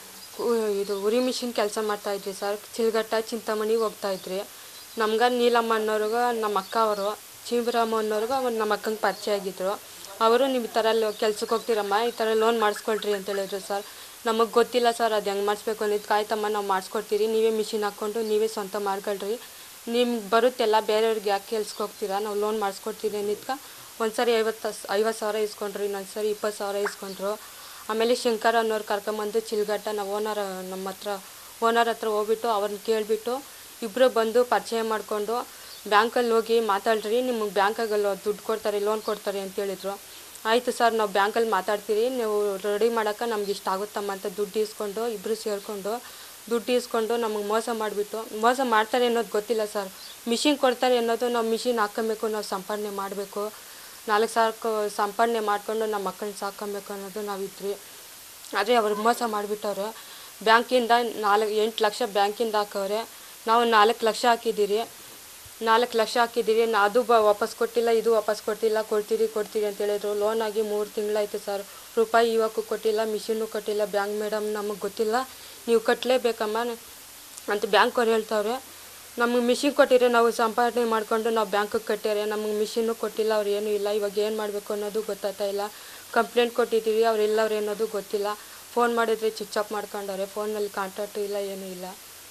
ಇದು ಉರಿ ಮಿಷಿನ್ ಕೆಲಸ ಮಾಡ್ತಾ ಇದ್ರಿ ಸರ್ ಚಿಲ್ಗಟ್ಟ ಚಿಂತಾಮಣಿ ಹೋಗ್ತಾ ಇದ್ರಿ ನಮ್ಗೆ ನೀಲಮ್ಮ ಅನ್ನೋರ್ಗ ನಮ್ಮ ಅಕ್ಕ ಅವರು ಚೀಮರಾಮ ಅನ್ನೋರ್ಗ ಅವ್ರು ನಮ್ಮ ಅಕ್ಕಂಗೆ ಪರಿಚಯ ಆಗಿದ್ರು ಅವರು ನೀವು ಈ ಥರ ಕೆಲ್ಸಕ್ಕೆ ಹೋಗ್ತೀರಮ್ಮ ಈ ಥರ ಲೋನ್ ಮಾಡಿಸ್ಕೊಳ್ರಿ ಅಂತ ಹೇಳಿದ್ರು ಸರ್ ನಮಗೆ ಗೊತ್ತಿಲ್ಲ ಸರ್ ಅದು ಹೆಂಗೆ ಮಾಡಿಸ್ಬೇಕು ಅನ್ನೋದು ಕಾಯ್ತಮ್ಮ ನಾವು ಮಾಡಿಸ್ಕೊಡ್ತೀರಿ ನೀವೇ ಮಿಷಿನ್ ಹಾಕ್ಕೊಂಡು ನೀವೇ ಸ್ವಂತ ಮಾಡ್ಕೊಳ್ರಿ ನಿಮ್ಗೆ ಬರುತ್ತೆಲ್ಲ ಬೇರೆಯವ್ರಿಗೆ ಯಾಕೆ ಕೆಲ್ಸಕ್ಕೆ ಹೋಗ್ತೀರಾ ನಾವು ಲೋನ್ ಮಾಡಿಸ್ಕೊಡ್ತೀವಿ ಅಂದಿದ್ಕ ಒಂದು ಸರಿ ಐವತ್ತು ಐವತ್ತು ಸಾವಿರ ಇಸ್ಕೊಂಡ್ರು ಇನ್ನೊಂದು ಸರಿ ಇಪ್ಪತ್ತು ಸಾವಿರ ಇಸ್ಕೊಂಡ್ರು ಆಮೇಲೆ ಶಂಕರ್ ಅನ್ನೋರು ಕರ್ಕೊಂಬಂದು ಚಿಲ್ಗಟ್ಟ ನಾವು ಓನರ್ ನಮ್ಮ ಹತ್ರ ಓನರ್ ಹತ್ರ ಹೋಗ್ಬಿಟ್ಟು ಅವ್ರನ್ನ ಕೇಳಿಬಿಟ್ಟು ಇಬ್ಬರು ಬಂದು ಪರಿಚಯ ಮಾಡಿಕೊಂಡು ಬ್ಯಾಂಕಲ್ಲಿ ಹೋಗಿ ಮಾತಾಡ್ರಿ ನಿಮಗೆ ಬ್ಯಾಂಕಾಗಲ್ಲ ದುಡ್ಡು ಕೊಡ್ತಾರೆ ಲೋನ್ ಕೊಡ್ತಾರೆ ಅಂತ ಹೇಳಿದ್ರು ಆಯಿತು ಸರ್ ನಾವು ಬ್ಯಾಂಕಲ್ಲಿ ಮಾತಾಡ್ತೀರಿ ನೀವು ರೆಡಿ ಮಾಡೋಕೆ ನಮ್ಗೆ ಇಷ್ಟ ಆಗುತ್ತಮ್ಮ ಅಂತ ದುಡ್ಡು ಇಸ್ಕೊಂಡು ಇಬ್ಬರು ಸೇರಿಕೊಂಡು ದುಡ್ಡು ಇಸ್ಕೊಂಡು ನಮಗೆ ಮೋಸ ಮಾಡಿಬಿಟ್ಟು ಮೋಸ ಮಾಡ್ತಾರೆ ಅನ್ನೋದು ಗೊತ್ತಿಲ್ಲ ಸರ್ ಮಿಷಿನ್ ಕೊಡ್ತಾರೆ ಅನ್ನೋದು ನಾವು ಮಿಷಿನ್ ಹಾಕ್ಕೊಬೇಕು ನಾವು ಸಂಪಾದನೆ ಮಾಡಬೇಕು ನಾಲ್ಕು ಸಾವಿರ ಸಂಪಾದನೆ ಮಾಡ್ಕೊಂಡು ನಮ್ಮ ಮಕ್ಕಳನ್ನ ಸಾಕೊಬೇಕು ಅನ್ನೋದು ನಾವಿದ್ರಿ ಆದರೆ ಅವ್ರು ಮೋಸ ಮಾಡಿಬಿಟ್ಟವ್ರೆ ಬ್ಯಾಂಕಿಂದ ನಾಲ್ಕು ಎಂಟು ಲಕ್ಷ ಬ್ಯಾಂಕಿಂದ ಹಾಕವ್ರೆ ನಾವು ನಾಲ್ಕು ಲಕ್ಷ ಹಾಕಿದ್ದೀರಿ ನಾಲ್ಕು ಲಕ್ಷ ಹಾಕಿದ್ದೀರಿ ನಾ ಅದು ಬ ವಾಪಸ್ ಕೊಟ್ಟಿಲ್ಲ ಇದು ವಾಪಸ್ ಕೊಟ್ಟಿಲ್ಲ ಕೊಡ್ತೀರಿ ಕೊಡ್ತೀರಿ ಅಂತ ಹೇಳಿದ್ರು ಲೋನ್ ಆಗಿ ಮೂರು ತಿಂಗಳಾಯ್ತು ಸರ್ ರೂಪಾಯಿ ಇವಾಗೂ ಕೊಟ್ಟಿಲ್ಲ ಮಿಷಿನ್ನು ಕೊಟ್ಟಿಲ್ಲ ಬ್ಯಾಂಕ್ ಮೇಡಮ್ ನಮಗೆ ಗೊತ್ತಿಲ್ಲ ನೀವು ಕಟ್ಟಲೇಬೇಕಮ್ಮ ಅಂತ ಬ್ಯಾಂಕ್ ಅವ್ರು ಹೇಳ್ತಾವ್ರೆ ನಮಗೆ ಮಿಷಿನ್ ಕೊಟ್ಟಿದ್ರೆ ನಾವು ಸಂಪಾದನೆ ಮಾಡಿಕೊಂಡು ನಾವು ಬ್ಯಾಂಕಿಗೆ ಕಟ್ಟ್ಯಾರೆ ನಮಗೆ ಮಿಷಿನ್ನು ಕೊಟ್ಟಿಲ್ಲ ಅವ್ರು ಏನೂ ಇಲ್ಲ ಇವಾಗ ಏನು ಮಾಡಬೇಕು ಅನ್ನೋದು ಗೊತ್ತಾಗ್ತಾ ಇಲ್ಲ ಕಂಪ್ಲೇಂಟ್ ಕೊಟ್ಟಿದ್ದೀವಿ ಅವ್ರು ಎಲ್ಲವ್ರು ಅನ್ನೋದು ಗೊತ್ತಿಲ್ಲ ಫೋನ್ ಮಾಡಿದ್ರೆ ಸ್ವಿಚ್ ಆಫ್ ಮಾಡ್ಕೊಂಡವ್ರೆ ಫೋನಲ್ಲಿ ಕಾಂಟ್ಯಾಕ್ಟು ಇಲ್ಲ ಏನೂ ಇಲ್ಲ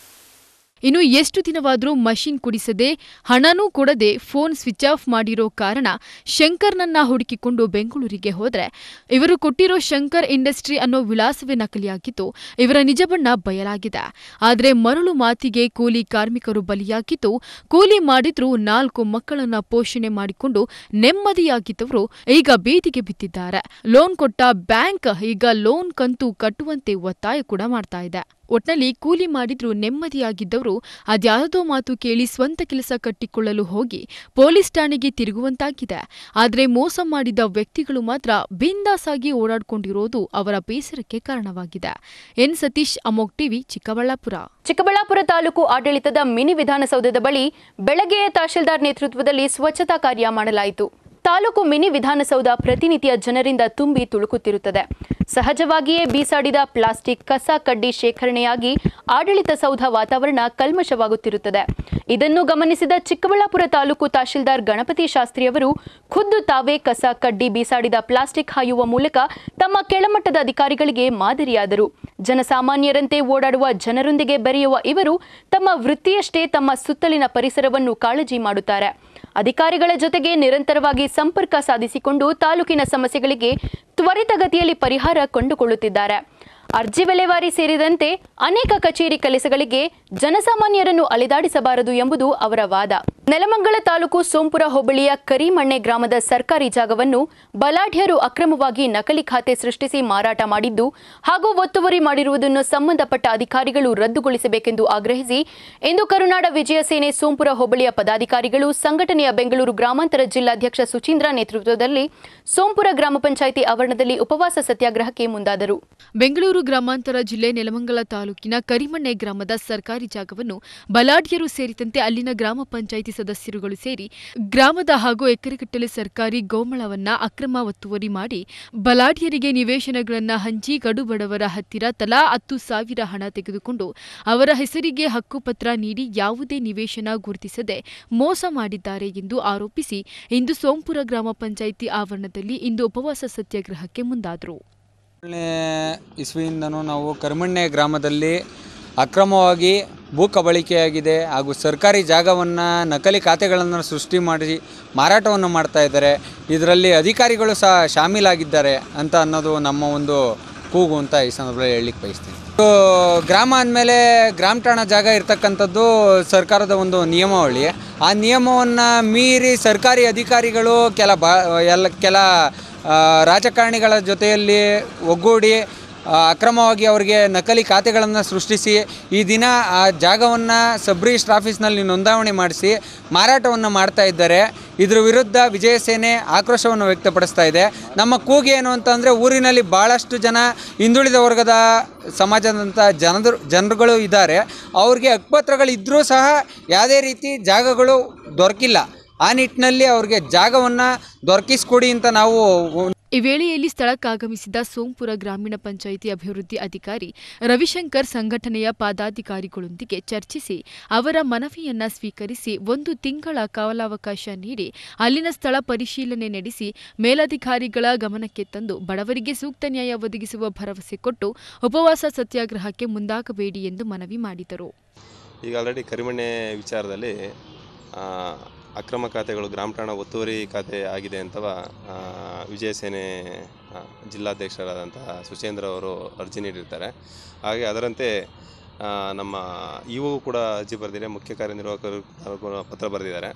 ಇನ್ನು ಎಷ್ಟು ದಿನವಾದರೂ ಮಷಿನ್ ಕುಡಿಸದೆ ಹಣನೂ ಕೊಡದೆ ಫೋನ್ ಸ್ವಿಚ್ ಆಫ್ ಮಾಡಿರೋ ಕಾರಣ ಶಂಕರ್ನನ್ನ ಹುಡುಕಿಕೊಂಡು ಬೆಂಗಳೂರಿಗೆ ಹೋದ್ರೆ ಇವರು ಕೊಟ್ಟಿರೋ ಶಂಕರ್ ಇಂಡಸ್ಟ್ರಿ ಅನ್ನೋ ವಿಳಾಸವೇ ನಕಲಿಯಾಗಿದ್ದು ಇವರ ನಿಜ ಬಣ್ಣ ಬಯಲಾಗಿದೆ ಆದರೆ ಮರಳು ಮಾತಿಗೆ ಕೂಲಿ ಕಾರ್ಮಿಕರು ಬಲಿಯಾಗಿದ್ದು ಕೂಲಿ ಮಾಡಿದ್ರೂ ನಾಲ್ಕು ಮಕ್ಕಳನ್ನ ಪೋಷಣೆ ಮಾಡಿಕೊಂಡು ನೆಮ್ಮದಿಯಾಗಿದ್ದವರು ಈಗ ಬೀದಿಗೆ ಬಿದ್ದಿದ್ದಾರೆ ಲೋನ್ ಕೊಟ್ಟ ಬ್ಯಾಂಕ್ ಈಗ ಲೋನ್ ಕಂತು ಕಟ್ಟುವಂತೆ ಒತ್ತಾಯ ಕೂಡ ಮಾಡ್ತಾ ಇದೆ ಒಟ್ನಲ್ಲಿ ಕೂಲಿ ಮಾಡಿದ್ರೂ ನೆಮ್ಮದಿಯಾಗಿದ್ದವರು ಅದ್ಯಾವುದೋ ಮಾತು ಕೇಳಿ ಸ್ವಂತ ಕೆಲಸ ಕಟ್ಟಿಕೊಳ್ಳಲು ಹೋಗಿ ಪೊಲೀಸ್ ಠಾಣೆಗೆ ತಿರುಗುವಂತಾಗಿದೆ ಆದರೆ ಮೋಸ ಮಾಡಿದ ವ್ಯಕ್ತಿಗಳು ಮಾತ್ರ ಬಿಂದಾಸಾಗಿ ಓಡಾಡ್ಕೊಂಡಿರೋದು ಅವರ ಬೇಸರಕ್ಕೆ ಕಾರಣವಾಗಿದೆ ಎನ್ ಸತೀಶ್ ಅಮೋಕ್ ಟಿವಿ ಚಿಕ್ಕಬಳ್ಳಾಪುರ ಚಿಕ್ಕಬಳ್ಳಾಪುರ ತಾಲೂಕು ಆಡಳಿತದ ಮಿನಿ ವಿಧಾನಸೌಧದ ಬಳಿ ಬೆಳಗ್ಗೆಯೇ ತಹಶೀಲ್ದಾರ್ ನೇತೃತ್ವದಲ್ಲಿ ಸ್ವಚ್ಛತಾ ಕಾರ್ಯ ಮಾಡಲಾಯಿತು ತಾಲೂಕು ಮಿನಿ ವಿಧಾನಸೌಧ ಪ್ರತಿನಿತ್ಯ ಜನರಿಂದ ತುಂಬಿ ತುಳುಕುತ್ತಿರುತ್ತದೆ ಸಹಜವಾಗಿಯೇ ಬೀಸಾಡಿದ ಪ್ಲಾಸ್ಟಿಕ್ ಕಸ ಕಡ್ಡಿ ಶೇಖರಣೆಯಾಗಿ ಆಡಳಿತ ಸೌಧ ವಾತಾವರಣ ಕಲ್ಮಶವಾಗುತ್ತಿರುತ್ತದೆ ಇದನ್ನು ಗಮನಿಸಿದ ಚಿಕ್ಕಬಳ್ಳಾಪುರ ತಾಲೂಕು ತಹಶೀಲ್ದಾರ್ ಗಣಪತಿ ಶಾಸ್ತ್ರಿಯವರು ಖುದ್ದು ತಾವೇ ಕಸ ಕಡ್ಡಿ ಬೀಸಾಡಿದ ಪ್ಲಾಸ್ಟಿಕ್ ಹಾಯುವ ಮೂಲಕ ತಮ್ಮ ಕೆಳಮಟ್ಟದ ಅಧಿಕಾರಿಗಳಿಗೆ ಮಾದರಿಯಾದರು ಜನಸಾಮಾನ್ಯರಂತೆ ಓಡಾಡುವ ಜನರೊಂದಿಗೆ ಬೆರೆಯುವ ಇವರು ತಮ್ಮ ವೃತ್ತಿಯಷ್ಟೇ ತಮ್ಮ ಸುತ್ತಲಿನ ಪರಿಸರವನ್ನು ಕಾಳಜಿ ಮಾಡುತ್ತಾರೆ ಅಧಿಕಾರಿಗಳ ಜೊತೆಗೆ ನಿರಂತರವಾಗಿ ಸಂಪರ್ಕ ಸಾಧಿಸಿಕೊಂಡು ತಾಲೂಕಿನ ಸಮಸ್ಯೆಗಳಿಗೆ ತ್ವರಿತಗತಿಯಲ್ಲಿ ಪರಿಹಾರ ಕಂಡುಕೊಳ್ಳುತ್ತಿದ್ದಾರೆ ಅರ್ಜಿ ವಿಲೇವಾರಿ ಸೇರಿದಂತೆ ಅನೇಕ ಕಚೇರಿ ಕೆಲಸಗಳಿಗೆ ಜನಸಾಮಾನ್ಯರನ್ನು ಅಲೆದಾಡಿಸಬಾರದು ಎಂಬುದು ಅವರ ವಾದ ನೆಲಮಂಗಲ ತಾಲೂಕು ಸೋಂಪುರ ಹೋಬಳಿಯ ಕರಿಮಣ್ಣೆ ಗ್ರಾಮದ ಸರ್ಕಾರಿ ಜಾಗವನ್ನು ಬಲಾಢ್ಯರು ಅಕ್ರಮವಾಗಿ ನಕಲಿ ಖಾತೆ ಸೃಷ್ಟಿಸಿ ಮಾರಾಟ ಮಾಡಿದ್ದು ಹಾಗೂ ಒತ್ತುವರಿ ಮಾಡಿರುವುದನ್ನು ಸಂಬಂಧಪಟ್ಟ ಅಧಿಕಾರಿಗಳು ರದ್ದುಗೊಳಿಸಬೇಕೆಂದು ಆಗ್ರಹಿಸಿ ಇಂದು ಕರುನಾಡ ವಿಜಯ ಸೇನೆ ಸೋಂಪುರ ಹೋಬಳಿಯ ಪದಾಧಿಕಾರಿಗಳು ಸಂಘಟನೆಯ ಬೆಂಗಳೂರು ಗ್ರಾಮಾಂತರ ಜಿಲ್ಲಾಧ್ಯಕ್ಷ ಸುಚೀಂದ್ರ ನೇತೃತ್ವದಲ್ಲಿ ಸೋಂಪುರ ಗ್ರಾಮ ಪಂಚಾಯಿತಿ ಆವರಣದಲ್ಲಿ ಉಪವಾಸ ಸತ್ಯಾಗ್ರಹಕ್ಕೆ ಮುಂದಾದರು ಬೆಂಗಳೂರು ಗ್ರಾಮಾಂತರ ಜಿಲ್ಲೆ ನೆಲಮಂಗಲ ತಾಲೂಕಿನ ಕರಿಮಣ್ಣೆ ಗ್ರಾಮದ ಸರ್ಕಾರಿ ಜಾಗವನ್ನು ಬಲಾಢ್ಯರು ಸೇರಿದಂತೆ ಅಲ್ಲಿನ ಗ್ರಾಮ ಪಂಚಾಯಿತಿ ಸದಸ್ಯರುಗಳು ಸೇರಿ ಗ್ರಾಮದ ಹಾಗೂ ಎಕರೆಗಟ್ಟಲೆ ಸರ್ಕಾರಿ ಗೋಮಳವನ್ನ ಅಕ್ರಮ ಒತ್ತುವರಿ ಮಾಡಿ ಬಲಾಢ್ಯರಿಗೆ ನಿವೇಶನಗಳನ್ನ ಹಂಚಿ ಕಡುಬಡವರ ಹತ್ತಿರ ತಲಾ ಹತ್ತು ಸಾವಿರ ಹಣ ತೆಗೆದುಕೊಂಡು ಅವರ ಹೆಸರಿಗೆ ಹಕ್ಕುಪತ್ರ ನೀಡಿ ಯಾವುದೇ ನಿವೇಶನ ಗುರುತಿಸದೆ ಮೋಸ ಮಾಡಿದ್ದಾರೆ ಎಂದು ಆರೋಪಿಸಿ ಇಂದು ಸೋಂಪುರ ಗ್ರಾಮ ಪಂಚಾಯಿತಿ ಆವರಣದಲ್ಲಿ ಇಂದು ಉಪವಾಸ ಸತ್ಯಾಗ್ರಹಕ್ಕೆ ಮುಂದಾದರು ಏಳನೇ ಇಸ್ವಿಯಿಂದನೂ ನಾವು ಕರ್ಮಣ್ಣೆ ಗ್ರಾಮದಲ್ಲಿ ಅಕ್ರಮವಾಗಿ ಭೂ ಕಬಳಿಕೆಯಾಗಿದೆ ಹಾಗೂ ಸರ್ಕಾರಿ ಜಾಗವನ್ನು ನಕಲಿ ಖಾತೆಗಳನ್ನು ಸೃಷ್ಟಿ ಮಾಡಿ ಮಾರಾಟವನ್ನು ಮಾಡ್ತಾ ಇದ್ದಾರೆ ಇದರಲ್ಲಿ ಅಧಿಕಾರಿಗಳು ಸಹ ಶಾಮೀಲಾಗಿದ್ದಾರೆ ಅಂತ ಅನ್ನೋದು ನಮ್ಮ ಒಂದು ಕೂಗು ಅಂತ ಈ ಸಂದರ್ಭದಲ್ಲಿ ಹೇಳಲಿಕ್ಕೆ ಬಯಸ್ತೀನಿ ಇದು ಗ್ರಾಮ ಅಂದಮೇಲೆ ಗ್ರಾಮ ಠಾಣಾ ಜಾಗ ಇರ್ತಕ್ಕಂಥದ್ದು ಸರ್ಕಾರದ ಒಂದು ನಿಯಮಾವಳಿ ಆ ನಿಯಮವನ್ನು ಮೀರಿ ಸರ್ಕಾರಿ ಅಧಿಕಾರಿಗಳು ಕೆಲ ಬಾ ಎಲ್ಲ ಕೆಲ ಆ, ರಾಜಕಾರಣಿಗಳ ಜೊತೆಯಲ್ಲಿ ಒಗ್ಗೂಡಿ ಆ, ಅಕ್ರಮವಾಗಿ ಅವರಿಗೆ ನಕಲಿ ಖಾತೆಗಳನ್ನು ಸೃಷ್ಟಿಸಿ ಈ ದಿನ ಆ ಜಾಗವನ್ನು ಸಬ್ ರಿಜಿಸ್ಟ್ರ್ ಆಫೀಸ್ನಲ್ಲಿ ನೋಂದಾವಣೆ ಮಾಡಿಸಿ ಮಾರಾಟವನ್ನು ಮಾಡ್ತಾ ಇದ್ದಾರೆ ಇದ್ರ ವಿರುದ್ಧ ವಿಜಯ ಸೇನೆ ಆಕ್ರೋಶವನ್ನು ವ್ಯಕ್ತಪಡಿಸ್ತಾ ಇದೆ ನಮ್ಮ ಕೂಗು ಏನು ಅಂತಂದರೆ ಊರಿನಲ್ಲಿ ಭಾಳಷ್ಟು ಜನ ಹಿಂದುಳಿದ ವರ್ಗದ ಸಮಾಜದಂಥ ಜನರು ಜನರುಗಳು ಇದ್ದಾರೆ ಅವ್ರಿಗೆ ಹಕ್ಕುಪತ್ರಗಳಿದ್ದರೂ ಸಹ ಯಾವುದೇ ರೀತಿ ಜಾಗಗಳು ದೊರಕಿಲ್ಲ ಆ ನಿಟ್ಟಿನಲ್ಲಿ ಅವ್ರಿಗೆ ಜಾಗವನ್ನು ದೊರಕಿಸ್ಕೊಡಿ ಅಂತ ನಾವು ಈ ವೇಳೆಯಲ್ಲಿ ಸ್ಥಳಕ್ಕಾಗಮಿಸಿದ ಸೋಂಪುರ ಗ್ರಾಮೀಣ ಪಂಚಾಯಿತಿ ಅಭಿವೃದ್ಧಿ ಅಧಿಕಾರಿ ರವಿಶಂಕರ್ ಸಂಘಟನೆಯ ಪದಾಧಿಕಾರಿಗಳೊಂದಿಗೆ ಚರ್ಚಿಸಿ ಅವರ ಮನವಿಯನ್ನ ಸ್ವೀಕರಿಸಿ ಒಂದು ತಿಂಗಳ ಕಾಲಾವಕಾಶ ನೀಡಿ ಅಲ್ಲಿನ ಸ್ಥಳ ಪರಿಶೀಲನೆ ನಡೆಸಿ ಮೇಲಧಿಕಾರಿಗಳ ಗಮನಕ್ಕೆ ತಂದು ಬಡವರಿಗೆ ಸೂಕ್ತ ನ್ಯಾಯ ಒದಗಿಸುವ ಭರವಸೆ ಕೊಟ್ಟು ಉಪವಾಸ ಸತ್ಯಾಗ್ರಹಕ್ಕೆ ಮುಂದಾಗಬೇಡಿ ಎಂದು ಮನವಿ ಮಾಡಿದರು ಈಗ ಆಲ್ರೆಡಿ ಕರಿಮಣ್ಣೆ ವಿಚಾರದಲ್ಲಿ ಆ, ಅಕ್ರಮ ಖಾತೆಗಳು ಗ್ರಾಮ ಠಾಣಾ ಒತ್ತುವರಿ ಖಾತೆ ಆಗಿದೆ ಅಂತವ ಆ, ವಿಜಯ ಸೇನೆ ಆ, ಜಿಲ್ಲಾಧ್ಯಕ್ಷರಾದಂತಹ ಸುಚೇಂದ್ರ ಅವರು ಅರ್ಜಿ ನೀಡಿರ್ತಾರೆ ಹಾಗೆ ಅದರಂತೆ ಆ, ನಮ್ಮ ಇವು ಕೂಡ ಅರ್ಜಿ ಬರೆದಿದ್ದಾರೆ ಮುಖ್ಯ ಕಾರ್ಯನಿರ್ವಾಹಕರು ಕೂಡ ಪತ್ರ ಬರೆದಿದ್ದಾರೆ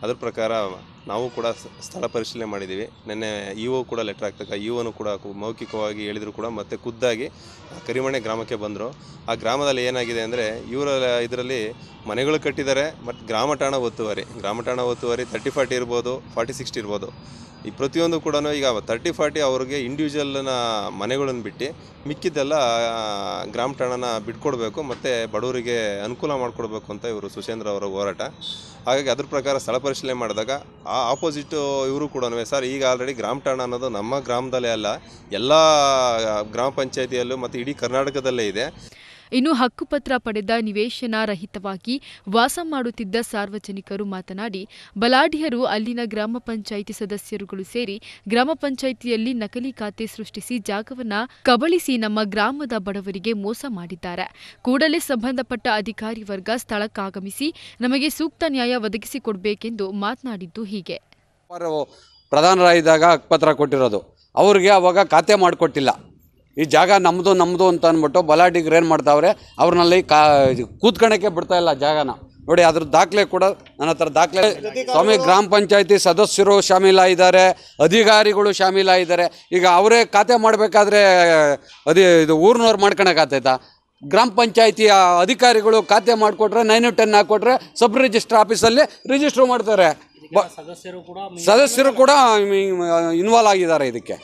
ಅದ್ರ ಪ್ರಕಾರ ನಾವು ಕೂಡ ಸ್- ಸ್ಥಳ ಪರಿಶೀಲನೆ ಮಾಡಿದ್ದೀವಿ ನಿನ್ನೆ ಇ ಒ ಕೂಡ ಲೆಟ್ರ್ ಹಾಕ್ತಕ್ಕ ಇ ಒನು ಕೂಡ ಕು- ಮೌಖಿಕವಾಗಿ ಹೇಳಿದ್ರು ಕೂಡ ಮತ್ತೆ ಖುದ್ದಾಗಿ ಆ ಕರಿಮಣೆ ಗ್ರಾಮಕ್ಕೆ ಬಂದರು ಆ ಗ್ರಾಮದಲ್ಲಿ ಏನಾಗಿದೆ ಅಂದರೆ ಇವರ ಇದರಲ್ಲಿ ಮನೆಗಳು ಕಟ್ಟಿದ್ದಾರೆ ಮತ್ತು ಗ್ರಾಮ ಠಾಣ ಒತ್ತುವರಿ ಗ್ರಾಮ ಠಾಣ ಒತ್ತುವರಿ ತರ್ಟಿ ಫಾರ್ಟಿ ಇರ್ಬೋದು ಫಾರ್ಟಿ ಸಿಕ್ಸ್ಟಿ ಇರ್ಬೋದು ಈ ಪ್ರತಿಯೊಂದು ಕೂಡ ಈಗ ತರ್ಟಿ ಫಾರ್ಟಿ ಅವ್ರಿಗೆ ಇಂಡಿವಿಜುವಲ್ನ ಮನೆಗಳನ್ನು ಬಿಟ್ಟು ಮಿಕ್ಕಿದ್ದೆಲ್ಲ ಆ, ಗ್ರಾಮ ಠಾಣನ ಬಿಟ್ಕೊಡ್ಬೇಕು ಮತ್ತು ಬಡವರಿಗೆ ಅನುಕೂಲ ಮಾಡಿಕೊಡ್ಬೇಕು ಅಂತ ಇವರು ಸುಶೇಂದ್ರ ಅವರ ಹೋರಾಟ ಹಾಗಾಗಿ ಅದ್ರ ಪ್ರಕಾರ ಸ್ಥಳ ಪರಿಶೀಲನೆ ಮಾಡಿದಾಗ ಆ ಆಪೋಸಿಟ್ ಇವರು ಕೂಡ ಸರ್ ಈಗ ಆಲ್ರೆಡಿ ಗ್ರಾಮ ಠಾಣ ಅನ್ನೋದು ನಮ್ಮ ಗ್ರಾಮದಲ್ಲೇ ಅಲ್ಲ ಎಲ್ಲ ಗ್ರಾಮ ಪಂಚಾಯತಿಯಲ್ಲೂ ಮತ್ತು ಇಡೀ ಕರ್ನಾಟಕದಲ್ಲೇ ಇದೆ ಇನ್ನು ಹಕ್ಕುಪತ್ರ ಪಡೆದ ನಿವೇಶನ ರಹಿತವಾಗಿ ವಾಸ ಮಾಡುತ್ತಿದ್ದ ಸಾರ್ವಜನಿಕರು ಮಾತನಾಡಿ ಬಲಾಢ್ಯರು ಅಲ್ಲಿನ ಗ್ರಾಮ ಪಂಚಾಯಿತಿ ಸದಸ್ಯರುಗಳು ಸೇರಿ ಗ್ರಾಮ ಪಂಚಾಯಿತಿಯಲ್ಲಿ ನಕಲಿ ಖಾತೆ ಸೃಷ್ಟಿಸಿ ಜಾಗವನ್ನ ಕಬಳಿಸಿ ನಮ್ಮ ಗ್ರಾಮದ ಬಡವರಿಗೆ ಮೋಸ ಮಾಡಿದ್ದಾರೆ ಕೂಡಲೇ ಸಂಬಂಧಪಟ್ಟ ಅಧಿಕಾರಿ ವರ್ಗ ಸ್ಥಳಕ್ಕಾಗಮಿಸಿ ನಮಗೆ ಸೂಕ್ತ ನ್ಯಾಯ ಒದಗಿಸಿಕೊಡಬೇಕೆಂದು ಮಾತನಾಡಿದ್ದು ಹೀಗೆ ಅವರು ಪ್ರಧಾನರಾಗಿದ್ದಾಗ ಹಕ್ಕುಪತ್ರ ಕೊಟ್ಟಿರೋದು ಅವ್ರಿಗೆ ಅವಾಗ ಖಾತೆ ಮಾಡಿಕೊಟ್ಟಿಲ್ಲ ಈ ಜಾಗ ನಮ್ಮದು ನಮ್ಮದು ಅಂತ ಅಂದ್ಬಿಟ್ಟು ಬಲಾಢ್ಯರು ಏನು ಮಾಡ್ತಾವ್ರೆ ಅವ್ರನ್ನಲ್ಲಿ ಕಾ ಕೂತ್ಕೊಳಕ್ಕೆ ಬಿಡ್ತಾ ಇಲ್ಲ ಜಾಗನ ನೋಡಿ ಅದ್ರ ದಾಖಲೆ ಕೂಡ ನನ್ನ ಹತ್ರ ದಾಖಲೆ ಸ್ವಾಮಿ ಗ್ರಾಮ ಪಂಚಾಯತಿ ಸದಸ್ಯರು ಶಾಮೀಲಾಗಿದ್ದಾರೆ ಅಧಿಕಾರಿಗಳು ಶಾಮೀಲಾಗಿದ್ದಾರೆ ಈಗ ಅವರೇ ಖಾತೆ ಮಾಡಬೇಕಾದ್ರೆ ಅದೇ ಇದು ಊರಿನವ್ರು ಮಾಡ್ಕೊಳಕ್ಕಾಗ್ತೈತಾ ಗ್ರಾಮ ಪಂಚಾಯತಿಯ ಅಧಿಕಾರಿಗಳು ಖಾತೆ ಮಾಡಿಕೊಟ್ರೆ ನೈನ್ ಟೆನ್ ಹಾಕ್ಕೊಟ್ರೆ ಸಬ್ ರಿಜಿಸ್ಟರ್ ಆಫೀಸಲ್ಲಿ ರಿಜಿಸ್ಟರ್ ಮಾಡ್ತಾರೆ ಬ- ಸದಸ್ಯರು ಕೂಡ ಇನ್ವಾಲ್ವ್ ಆಗಿದ್ದಾರೆ ಇದಕ್ಕೆ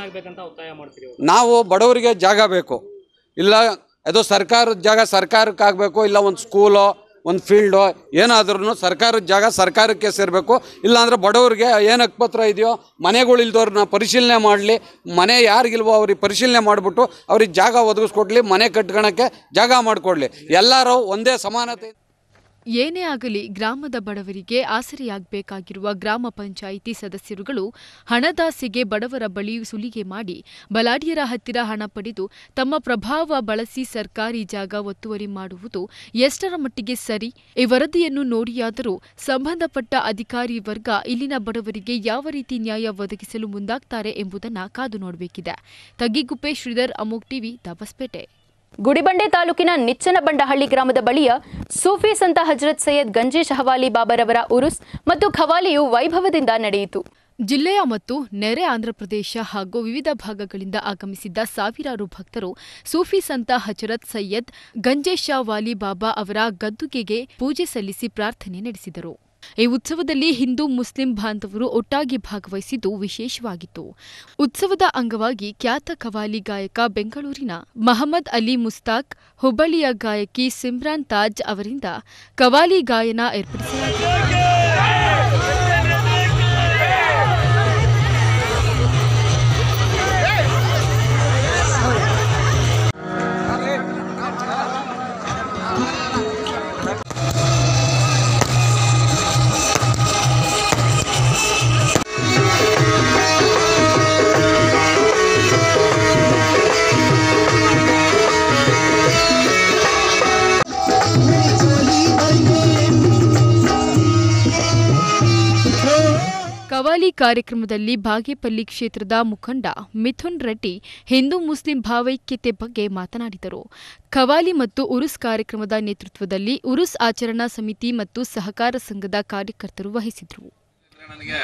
ನಾವು ಬಡವರಿಗೆ ಜಾಗ ಬೇಕು ಇಲ್ಲ ಅದು ಸರ್ಕಾರದ ಜಾಗ ಸರ್ಕಾರಕ್ಕೆ ಆಗಬೇಕು ಇಲ್ಲ ಒಂದು ಸ್ಕೂಲೋ ಒಂದು ಫೀಲ್ಡೋ ಏನಾದ್ರೂ ಸರ್ಕಾರದ ಜಾಗ ಸರ್ಕಾರಕ್ಕೆ ಸೇರಬೇಕು ಇಲ್ಲಾಂದ್ರೆ ಬಡವರಿಗೆ ಏನು ಹಕ್ಕುಪತ್ರ ಇದೆಯೋ ಮನೆಗಳಿಲ್ದವ್ರನ್ನ ಪರಿಶೀಲನೆ ಮಾಡಲಿ ಮನೆ ಯಾರಿಗಿಲ್ವೋ ಅವ್ರಿಗೆ ಪರಿಶೀಲನೆ ಮಾಡಿಬಿಟ್ಟು ಅವ್ರಿಗೆ ಜಾಗ ಒದಗಿಸ್ಕೊಡ್ಲಿ ಮನೆ ಕಟ್ಕೊಳಕ್ಕೆ ಜಾಗ ಮಾಡಿಕೊಡ್ಲಿ ಎಲ್ಲರೂ ಒಂದೇ ಸಮಾನತೆ ಏನೇ ಆಗಲಿ ಗ್ರಾಮದ ಬಡವರಿಗೆ ಆಸರೆಯಾಗಬೇಕಾಗಿರುವ ಗ್ರಾಮ ಪಂಚಾಯಿತಿ ಸದಸ್ಯರುಗಳು ಹಣದಾಸೆಗೆ ಬಡವರ ಬಳಿ ಸುಲಿಗೆ ಮಾಡಿ ಬಲಾಢ್ಯರ ಹತ್ತಿರ ಹಣ ಪಡೆದು ತಮ್ಮ ಪ್ರಭಾವ ಬಳಸಿ ಸರ್ಕಾರಿ ಜಾಗ ಒತ್ತುವರಿ ಮಾಡುವುದು ಎಷ್ಟರ ಮಟ್ಟಿಗೆ ಸರಿ ಈ ವರದಿಯನ್ನು ನೋಡಿಯಾದರೂ ಸಂಬಂಧಪಟ್ಟ ಅಧಿಕಾರಿ ವರ್ಗ ಇಲ್ಲಿನ ಬಡವರಿಗೆ ಯಾವ ರೀತಿ ನ್ಯಾಯ ಒದಗಿಸಲು ಮುಂದಾಗ್ತಾರೆ ಎಂಬುದನ್ನು ಕಾದು ನೋಡಬೇಕಿದೆ ತಗ್ಗಿಗುಪ್ಪೆ ಶ್ರೀಧರ್ ಅಮೋಕ್ ಟಿವಿ ದಾಬಸ್ಪೇಟೆ ಗುಡಿಬಂಡೆ ತಾಲೂಕಿನ ನಿಚ್ಚನಬಂಡಹಳ್ಳಿ ಗ್ರಾಮದ ಬಳಿಯ ಸೂಫಿ ಸಂತ ಹಜರತ್ ಸೈಯದ್ ಗಂಜೇಶ್ ಹವಾಲಿ ಬಾಬರವರ ಉರುಸ್ ಮತ್ತು ಖವಾಲಿಯು ವೈಭವದಿಂದ ನಡೆಯಿತು ಜಿಲ್ಲೆಯ ಮತ್ತು ನೆರೆ ಆಂಧ್ರಪ್ರದೇಶ ಹಾಗೂ ವಿವಿಧ ಭಾಗಗಳಿಂದ ಆಗಮಿಸಿದ್ದ ಸಾವಿರಾರು ಭಕ್ತರು ಸೂಫಿ ಸಂತ ಹಜರತ್ ಸೈಯದ್ ಗಂಜೇಶ ವಾಲಿ ಬಾಬಾ ಅವರ ಗದ್ದುಗೆಗೆ ಪೂಜೆ ಸಲ್ಲಿಸಿ ಪ್ರಾರ್ಥನೆ ನಡೆಸಿದರು ಈ ಉತ್ಸವದಲ್ಲಿ ಹಿಂದೂ ಮುಸ್ಲಿಂ ಬಾಂಧವರು ಒಟ್ಟಾಗಿ ಭಾಗವಹಿಸಿದ್ದು ವಿಶೇಷವಾಗಿತ್ತು ಉತ್ಸವದ ಅಂಗವಾಗಿ ಖ್ಯಾತ ಕವಾಲಿ ಗಾಯಕ ಬೆಂಗಳೂರಿನ ಮಹಮ್ಮದ್ ಅಲಿ ಮುಸ್ತಾಕ್ ಹುಬ್ಬಳ್ಳಿಯ ಗಾಯಕಿ ಸಿಮ್ರಾನ್ ತಾಜ್ ಅವರಿಂದ ಕವಾಲಿ ಗಾಯನ ಏರ್ಪಡಿಸಲಾಗಿದೆ ಕವಾಲಿ ಕಾರ್ಯಕ್ರಮದಲ್ಲಿ ಬಾಗೇಪಲ್ಲಿ ಕ್ಷೇತ್ರದ ಮುಖಂಡ ಮಿಥುನ್ ರೆಡ್ಡಿ ಹಿಂದೂ ಮುಸ್ಲಿಂ ಭಾವೈಕ್ಯತೆ ಬಗ್ಗೆ ಮಾತನಾಡಿದರು ಖವಾಲಿ ಮತ್ತು ಉರುಸ್ ಕಾರ್ಯಕ್ರಮದ ನೇತೃತ್ವದಲ್ಲಿ ಉರುಸ್ ಆಚರಣಾ ಸಮಿತಿ ಮತ್ತು ಸಹಕಾರ ಸಂಘದ ಕಾರ್ಯಕರ್ತರು ವಹಿಸಿದರು ನನಗೆ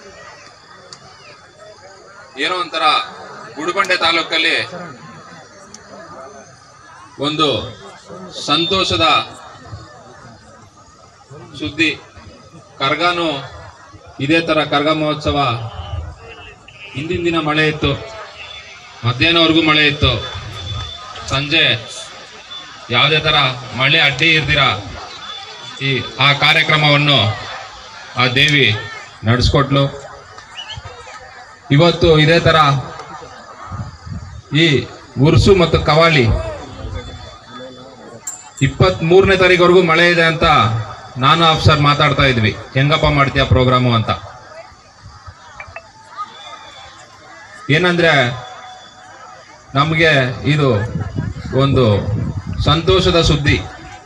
ಏನೋ ಒಂಥರ ಗುಡಿಬಂಡೆ ತಾಲೂಕಲ್ಲಿ ಒಂದು ಸಂತೋಷದ ಸುದ್ದಿ ಕರ್ಗಾನು ಇದೇ ತರ ಕರ್ಗ ಮಹೋತ್ಸವ ಹಿಂದಿನ ದಿನ ಮಳೆ ಇತ್ತು ಮಧ್ಯಾಹ್ನವರೆಗೂ ಮಳೆ ಇತ್ತು ಸಂಜೆ ಯಾವುದೇ ತರ ಮಳೆ ಅಡ್ಡಿ ಇರ್ದಿರ ಈ ಆ ಕಾರ್ಯಕ್ರಮವನ್ನು ಆ ದೇವಿ ನಡೆಸ್ಕೊಟ್ಲು ಇವತ್ತು ಇದೇ ತರ ಈ ಉರ್ಸು ಮತ್ತು ಕವಾಲಿ ಇಪ್ಪತ್ತ್ ಮೂರನೇ ತಾರೀಕುವರೆಗೂ ಮಳೆ ಇದೆ ಅಂತ ನಾನು ಆಫ್ಸರ್ ಮಾತಾಡ್ತಾ ಇದ್ವಿ ಹೆಂಗಪ್ಪ ಮಾಡ್ತೀಯ ಪ್ರೋಗ್ರಾಮು ಅಂತ ಏನಂದ್ರೆ ನಮಗೆ ಇದು ಒಂದು ಸಂತೋಷದ ಸುದ್ದಿ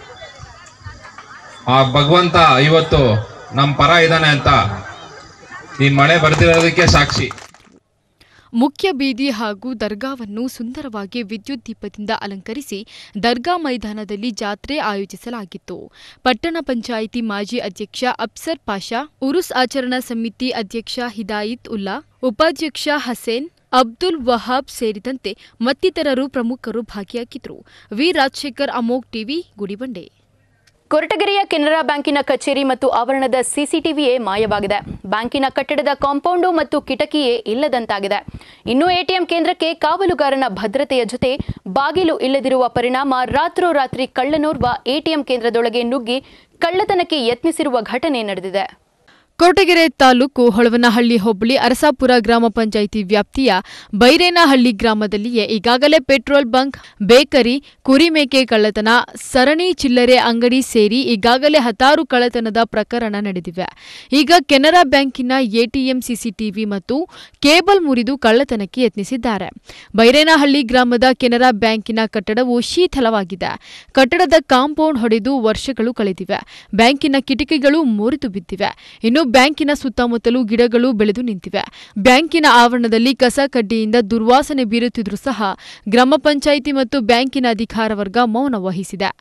ಆ ಭಗವಂತ ಇವತ್ತು ನಮ್ಮ ಪರ ಇದ್ದಾನೆ ಅಂತ ಈ ಮಳೆ ಬರ್ತಿರೋದಕ್ಕೆ ಸಾಕ್ಷಿ ಮುಖ್ಯ ಬೀದಿ ಹಾಗೂ ದರ್ಗಾವನ್ನು ಸುಂದರವಾಗಿ ವಿದ್ಯುತ್ ದೀಪದಿಂದ ಅಲಂಕರಿಸಿ ದರ್ಗಾ ಮೈದಾನದಲ್ಲಿ ಜಾತ್ರೆ ಆಯೋಜಿಸಲಾಗಿತ್ತು ಪಟ್ಟಣ ಪಂಚಾಯಿತಿ ಮಾಜಿ ಅಧ್ಯಕ್ಷ ಅಫ್ಸರ್ ಪಾಷಾ ಉರುಸ್ ಆಚರಣಾ ಸಮಿತಿ ಅಧ್ಯಕ್ಷ ಹಿದಾಯಿತ್ ಉಲ್ಲಾ ಉಪಾಧ್ಯಕ್ಷ ಹಸೇನ್ ಅಬ್ದುಲ್ ವಹಾಬ್ ಸೇರಿದಂತೆ ಮತ್ತಿತರರು ಪ್ರಮುಖರು ಭಾಗಿಯಾಗಿದ್ದರು ವಿ ರಾಜಶೇಖರ್ ಅಮೋಕ್ ಟಿವಿ ಗುಡಿಬಂಡೆ ಕೊರಟಗೆರೆಯ ಕೆನರಾ ಬ್ಯಾಂಕಿನ ಕಚೇರಿ ಮತ್ತು ಆವರಣದ ಸಿಸಿಟಿವಿಯೇ ಮಾಯವಾಗಿದೆ ಬ್ಯಾಂಕಿನ ಕಟ್ಟಡದ ಕಾಂಪೌಂಡು ಮತ್ತು ಕಿಟಕಿಯೇ ಇಲ್ಲದಂತಾಗಿದೆ ಇನ್ನು ಎಟಿಎಂ ಕೇಂದ್ರಕ್ಕೆ ಕಾವಲುಗಾರನ ಭದ್ರತೆಯ ಜೊತೆ ಬಾಗಿಲು ಇಲ್ಲದಿರುವ ಪರಿಣಾಮ ರಾತ್ರೋರಾತ್ರಿ ಕಳ್ಳನೋರ್ವ ಎಟಿಎಂ ಕೇಂದ್ರದೊಳಗೆ ನುಗ್ಗಿ ಕಳ್ಳತನಕ್ಕೆ ಯತ್ನಿಸಿರುವ ಘಟನೆ ನಡೆದಿದೆ ಕೊರಟಗೆರೆ ತಾಲೂಕು ಹೊಳವನಹಳ್ಳಿ ಹೋಬಳಿ ಅರಸಾಪುರ ಗ್ರಾಮ ಪಂಚಾಯಿತಿ ವ್ಯಾಪ್ತಿಯ ಬೈರೇನಹಳ್ಳಿ ಗ್ರಾಮದಲ್ಲಿಯೇ ಈಗಾಗಲೇ ಪೆಟ್ರೋಲ್ ಬಂಕ್ ಬೇಕರಿ ಕುರಿಮೇಕೆ ಕಳ್ಳತನ ಸರಣಿ ಚಿಲ್ಲರೆ ಅಂಗಡಿ ಸೇರಿ ಈಗಾಗಲೇ ಹತ್ತಾರು ಕಳ್ಳತನದ ಪ್ರಕರಣ ನಡೆದಿವೆ ಈಗ ಕೆನರಾ ಬ್ಯಾಂಕಿನ ಎಟಿಎಂ ಸಿಸಿಟಿವಿ ಮತ್ತು ಕೇಬಲ್ ಮುರಿದು ಕಳ್ಳತನಕ್ಕೆ ಯತ್ನಿಸಿದ್ದಾರೆ ಬೈರೇನಹಳ್ಳಿ ಗ್ರಾಮದ ಕೆನರಾ ಬ್ಯಾಂಕಿನ ಕಟ್ಟಡವು ಶೀತಲವಾಗಿದೆ ಕಟ್ಟಡದ ಕಾಂಪೌಂಡ್ ಹೊಡೆದು ವರ್ಷಗಳು ಕಳೆದಿವೆ ಬ್ಯಾಂಕಿನ ಕಿಟಕಿಗಳು ಮುರಿದು ಬಿದ್ದಿವೆ ಇನ್ನು ಬ್ಯಾಂಕಿನ ಸುತ್ತಮುತ್ತಲೂ ಗಿಡಗಳು ಬೆಳೆದು ನಿಂತಿವೆ ಬ್ಯಾಂಕಿನ ಆವರಣದಲ್ಲಿ ಕಸ ಕಡ್ಡಿಯಿಂದ ದುರ್ವಾಸನೆ ಬೀರುತ್ತಿದ್ರೂ ಸಹ ಗ್ರಾಮ ಪಂಚಾಯಿತಿ ಮತ್ತು ಬ್ಯಾಂಕಿನ ಅಧಿಕಾರ ವರ್ಗ ಮೌನ ವಹಿಸಿದೆ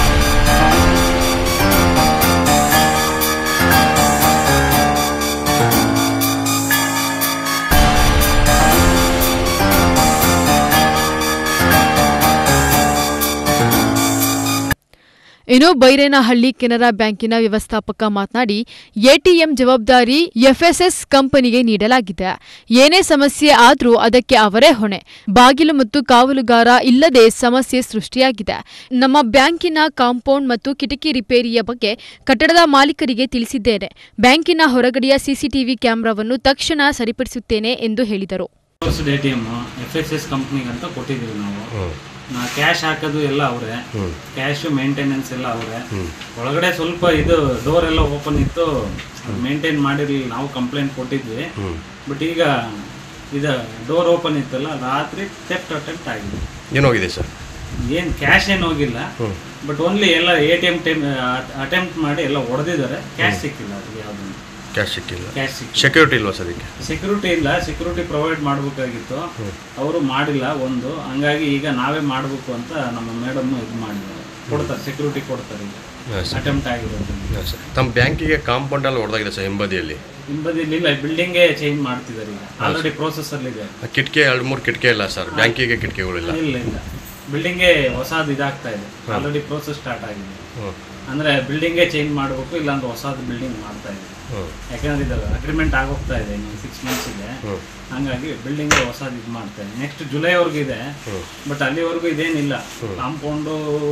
ಇನ್ನು ಬೈರೇನಹಳ್ಳಿ ಕೆನರಾ ಬ್ಯಾಂಕಿನ ವ್ಯವಸ್ಥಾಪಕ ಮಾತನಾಡಿ ಎಟಿಎಂ ಜವಾಬ್ದಾರಿ ಎಫ್ಎಸ್ಎಸ್ ಕಂಪನಿಗೆ ನೀಡಲಾಗಿದೆ ಏನೇ ಸಮಸ್ಯೆ ಆದರೂ ಅದಕ್ಕೆ ಅವರೇ ಹೊಣೆ ಬಾಗಿಲು ಮತ್ತು ಕಾವಲುಗಾರ ಇಲ್ಲದೆ ಸಮಸ್ಯೆ ಸೃಷ್ಟಿಯಾಗಿದೆ ನಮ್ಮ ಬ್ಯಾಂಕಿನ ಕಾಂಪೌಂಡ್ ಮತ್ತು ಕಿಟಕಿ ರಿಪೇರಿಯ ಬಗ್ಗೆ ಕಟ್ಟಡದ ಮಾಲೀಕರಿಗೆ ತಿಳಿಸಿದ್ದೇನೆ ಬ್ಯಾಂಕಿನ ಹೊರಗಡೆಯ ಸಿಸಿಟಿವಿ ಕ್ಯಾಮೆರಾವನ್ನು ತಕ್ಷಣ ಸರಿಪಡಿಸುತ್ತೇನೆ ಎಂದು ಹೇಳಿದರು ವರ್ಷದ A T M F S S ಕಂಪ್ನಿಗೆ ಅಂತ ಕೊಟ್ಟಿದ್ದೀವಿ ನಾವು ನಾ ಕ್ಯಾಶ್ ಹಾಕೋದು ಎಲ್ಲ ಅವರೇ ಕ್ಯಾಶ್ ಮೇಂಟೆನೆನ್ಸ್ ಎಲ್ಲ ಅವರೇ ಒಳಗಡೆ ಸ್ವಲ್ಪ ಇದು ಡೋರ್ ಎಲ್ಲ ಓಪನ್ ಇತ್ತು ಮೇಂಟೈನ್ ಮಾಡಿರಲಿಲ್ಲ ನಾವು ಕಂಪ್ಲೇಂಟ್ ಕೊಟ್ಟಿದ್ವಿ ಬಟ್ ಈಗ ಇದು ಡೋರ್ ಓಪನ್ ಇತ್ತಲ್ಲ ರಾತ್ರಿ ಥೆಫ್ಟ್ ಅಟೆಂಪ್ಟ್ ಆಗಿದೆ ಏನೋಗಿದೆ ಸರ್ ಏನು ಕ್ಯಾಶ್ ಏನು ಹೋಗಿಲ್ಲ ಬಟ್ ಓನ್ಲಿ ಎಲ್ಲ A T M time attempt ಮಾಡಿ ಎಲ್ಲ ಹೊಡೆದಿದ್ದಾರೆ ಕ್ಯಾಶ್ ಸಿಕ್ಕಿಲ್ಲ ಅದಕ್ಕೆ ಯಾವ್ದು ಕ್ಯಾಶ್ ಸಿಕ್ಕಿಲ್ಲ ಕ್ಯಾಶ್ ಸಿಕ್ಕಿಲ್ಲ ಸೆಕ್ಯೂರಿಟಿ ಇಲ್ವಾ ಸರ್ ಇದಕ್ಕೆ ಸೆಕ್ಯೂರಿಟಿ ಇಲ್ಲ ಸೆಕ್ಯೂರಿಟಿ ಪ್ರೊವೈಡ್ ಮಾಡಬೇಕಾಗಿತ್ತು ಅವರು ಮಾಡಿಲ್ಲ ಒಂದು ಹಂಗಾಗಿ ಈಗ ನಾವೇ ಮಾಡಬೇಕು ಅಂತ ನಮ್ಮ ಮೇಡಮ್ ಇದು ಮಾಡಿದ್ದಾರೆ ಕೊಡ್ತಾರೆ ಸೆಕ್ಯೂರಿಟಿ ಕೊಡ್ತಾರೆ ಈಗ ಹಾಂ ಸರ್ ಅಟೆಂಪ್ಟ್ ಆಗಿರೋದು ಹಾಂ ಸರ್ ತಮ್ಮ ಬ್ಯಾಂಕಿಗೆ ಕಾಂಪೌಂಡ್ ಎಲ್ಲ ಹೊಡೆದಾಗಿದೆ ಸರ್ ಹಿಂಬದಿಯಲ್ಲಿ ಹಿಂಬದಿಲಿ ಇಲ್ಲ ಬಿಲ್ಡಿಂಗೇ ಚೇಂಜ್ ಮಾಡ್ತಿದ್ದಾರೆ ಈಗ ಆಲ್ರೆಡಿ ಪ್ರೋಸೆಸ್ ಅಲ್ಲಿ ಇದೆ ಆ ಕಿಟಕಿ ಎರಡು ಮೂರು ಕಿಟಕಿ ಇಲ್ಲ ಸರ್ ಬ್ಯಾಂಕಿಗೆ ಕಿಟಕಿಗಳಿಲ್ಲ ಇಲ್ಲ ಇಲ್ಲ ಬಿಲ್ಡಿಂಗೇ ಹೊಸದು ಇದಾಗ್ತಾ ಇದೆ ಆಲ್ರೆಡಿ ಪ್ರೋಸೆಸ್ ಸ್ಟಾರ್ಟ್ ಆಗಿದೆ ಹ್ಞೂ ಅಂದ್ರೆ ಬಿಲ್ಡಿಂಗೇ ಚೇಂಜ್ ಮಾಡಬೇಕು ಇಲ್ಲಾಂದ್ರೆ ಹೊಸದು ಬಿಲ್ಡಿಂಗ್ ಮಾಡ್ತಾ ಇದೆ ಹ್ಞೂ ಯಾಕಂದ್ರೆ ಇದು ಅಗ್ರಿಮೆಂಟ್ ಆಗೋಗ್ತಾ ಇದೆ ಇನ್ನು ಸಿಕ್ಸ್ ಮಂತ್ಸ್ ಇದೆ ಹ್ಞೂ ಹಂಗಾಗಿ ಬಿಲ್ಡಿಂಗ್ ಹೊಸದು ಇದು ಮಾಡ್ತಾ ಇದೆ ನೆಕ್ಸ್ಟ್ ಜುಲೈವರೆಗೂ ಇದೆ ಹ್ಞೂ ಬಟ್ ಅಲ್ಲಿವರೆಗೂ ಇದೇನಿಲ್ಲ ಕಾಂಪೌಂಡು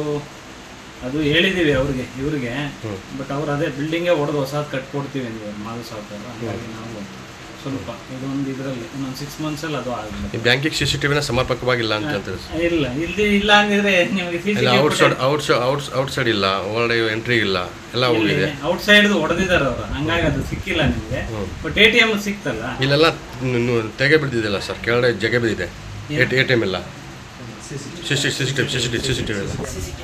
ಅದು ಹೇಳಿದೀವಿ ಅವ್ರಿಗೆ ಇವ್ರಿಗೆ ಬಟ್ ಅವ್ರು ಅದೇ ಬಿಲ್ಡಿಂಗೇ ಹೊಡೆದು ಹೊಸದು ಕಟ್ಕೊಡ್ತೀವಿ ಅಂದ್ರು ಮಾಧು ಸಾವ್ಕಾರ ಹಂಗಾಗಿ ನಾವು ಸ್ವಲ್ಪ ಇದೊಂದು ಇದರಲ್ಲಿ ಇನ್ನೊಂದು ಸಿಕ್ಸ್ ಮಂತ್ಸಲ್ಲಿ ಅದು ಆಗಲ್ಲ ಈ ಬ್ಯಾಂಕಿಗೆ ಸಿ ಸಿ ಟಿ ವಿನ ಸಮರ್ಪಕವಾಗಿಲ್ಲ ಅಂತ ಹೇಳ್ತಾರೆ ಸರ್ ಇಲ್ಲ ಇಲ್ಲಿ ಇಲ್ಲ ಅಂದಿದ್ರೆ ನಿಮಗೆ ಸಿ ಇಲ್ಲ outside outside out outside ಇಲ್ಲ ಒಳಗಡೆ ಎಂಟ್ರಿ ಇಲ್ಲ ಎಲ್ಲ ಹೋಗಿದೆ ಔಟ್ ಸೈಡ್ ಹೊಡೆದಿದ್ದಾರೆ ಅವರು ಹಂಗಾಗಿ ಅದು ಸಿಕ್ಕಿಲ್ಲ ನಿಮಗೆ ಬಟ್ ಎ ಟಿ ಎಮ್ ಸಿಕ್ತಲ್ಲ ಇಲ್ಲೆಲ್ಲ ನು- ತೆಗೆ ಬಿದ್ದಿದೆಯಲ್ಲ ಸರ್ ಕೆಳಗಡೆ ಜಗೆ ಬಿದ್ದಿದೆ ಎ ಟಿ ಎಮ್ ಇಲ್ಲ C C C C T C C T C C T V ಇಲ್ಲ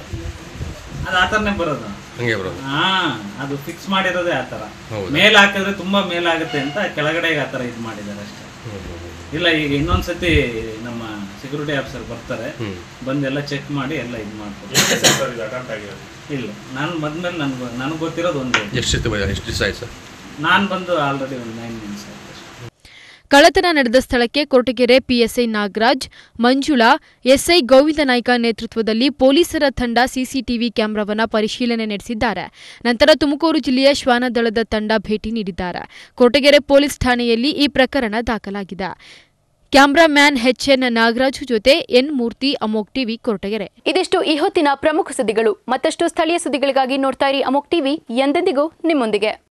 ಅದು ಆ ಥರನೇ ಬರೋದು ಹಂಗೆ ಬರೋದು ಹಾ ಅದು ಫಿಕ್ಸ್ ಮಾಡಿರೋದೇ ಆ ಥರ ಹೌದಾ? ಮೇಲ್ ಹಾಕಿದ್ರೆ ತುಂಬಾ ಮೇಲಾಗುತ್ತೆ ಅಂತ ಕೆಳಗಡೆಗೆ ಆ ಥರ ಇದು ಮಾಡಿದ್ದಾರೆ ಅಷ್ಟೇ ಇಲ್ಲ ಈಗ ಇನ್ನೊಂದ್ಸತಿ ನಮ್ಮ ಸೆಕ್ಯೂರಿಟಿ ಆಫೀಸರ್ ಬರ್ತಾರೆ ಹ್ಮ್. ಬಂದೆಲ್ಲ ಚೆಕ್ ಮಾಡಿ ಎಲ್ಲ ಇದು ಮಾಡ್ತಾರೆ ಇಲ್ಲ ನಾನು ಬಂದ್ಮೇಲೆ ನನ್ಗೆ ನನಗೆ ಗೊತ್ತಿರೋದು ಒಂದು ಎಷ್ಟು ಸಿತ್ತು ಎಷ್ಟು ದಿವಸ ಆಯ್ತು ಸರ್ ನಾನು ಬಂದು ಆಲ್ರೆಡಿ ಒಂದು ನೈನ್ ಮಿನಿಟ್ಸ್ ಆಯ್ತು ಅಷ್ಟೇ. ಕಳ್ಳತನ ನಡೆದ ಸ್ಥಳಕ್ಕೆ ಕೊರಟಗೆರೆ ಪಿಎಸ್ಐ ನಾಗರಾಜ್ ಮಂಜುಳಾ ಎಸ್ಐ ಗೋವಿಂದ ನಾಯ್ಕ ನೇತೃತ್ವದಲ್ಲಿ ಪೊಲೀಸರ ತಂಡ ಸಿಸಿಟಿವಿ ಕ್ಯಾಮೆರಾವನ್ನು ಪರಿಶೀಲನೆ ನಡೆಸಿದ್ದಾರೆ ನಂತರ ತುಮಕೂರು ಜಿಲ್ಲೆಯ ಶ್ವಾನದಳದ ತಂಡ ಭೇಟಿ ನೀಡಿದ್ದಾರೆ ಕೊರಟಗೆರೆ ಪೊಲೀಸ್ ಠಾಣೆಯಲ್ಲಿ ಈ ಪ್ರಕರಣ ದಾಖಲಾಗಿದೆ ಕ್ಯಾಮ್ರಾಮ್ಯಾನ್ ಎನ್ ನಾಗರಾಜು ಜೊತೆ ಎನ್ ಮೂರ್ತಿ ಅಮೋಕ್ ಟಿವಿ ಕೊರಟಗೆರೆ ಇದಿಷ್ಟು ಈ ಹೊತ್ತಿನ ಪ್ರಮುಖ ಸುದ್ದಿಗಳು ಮತ್ತಷ್ಟು ಸ್ಥಳೀಯ ಸುದ್ದಿಗಳಿಗಾಗಿ ನೋಡ್ತಾ ಇರಿ ಅಮೋಕ್ ಟಿವಿ ಎಂದೆಂದಿಗೂ ನಿಮ್ಮೊಂದಿಗೆ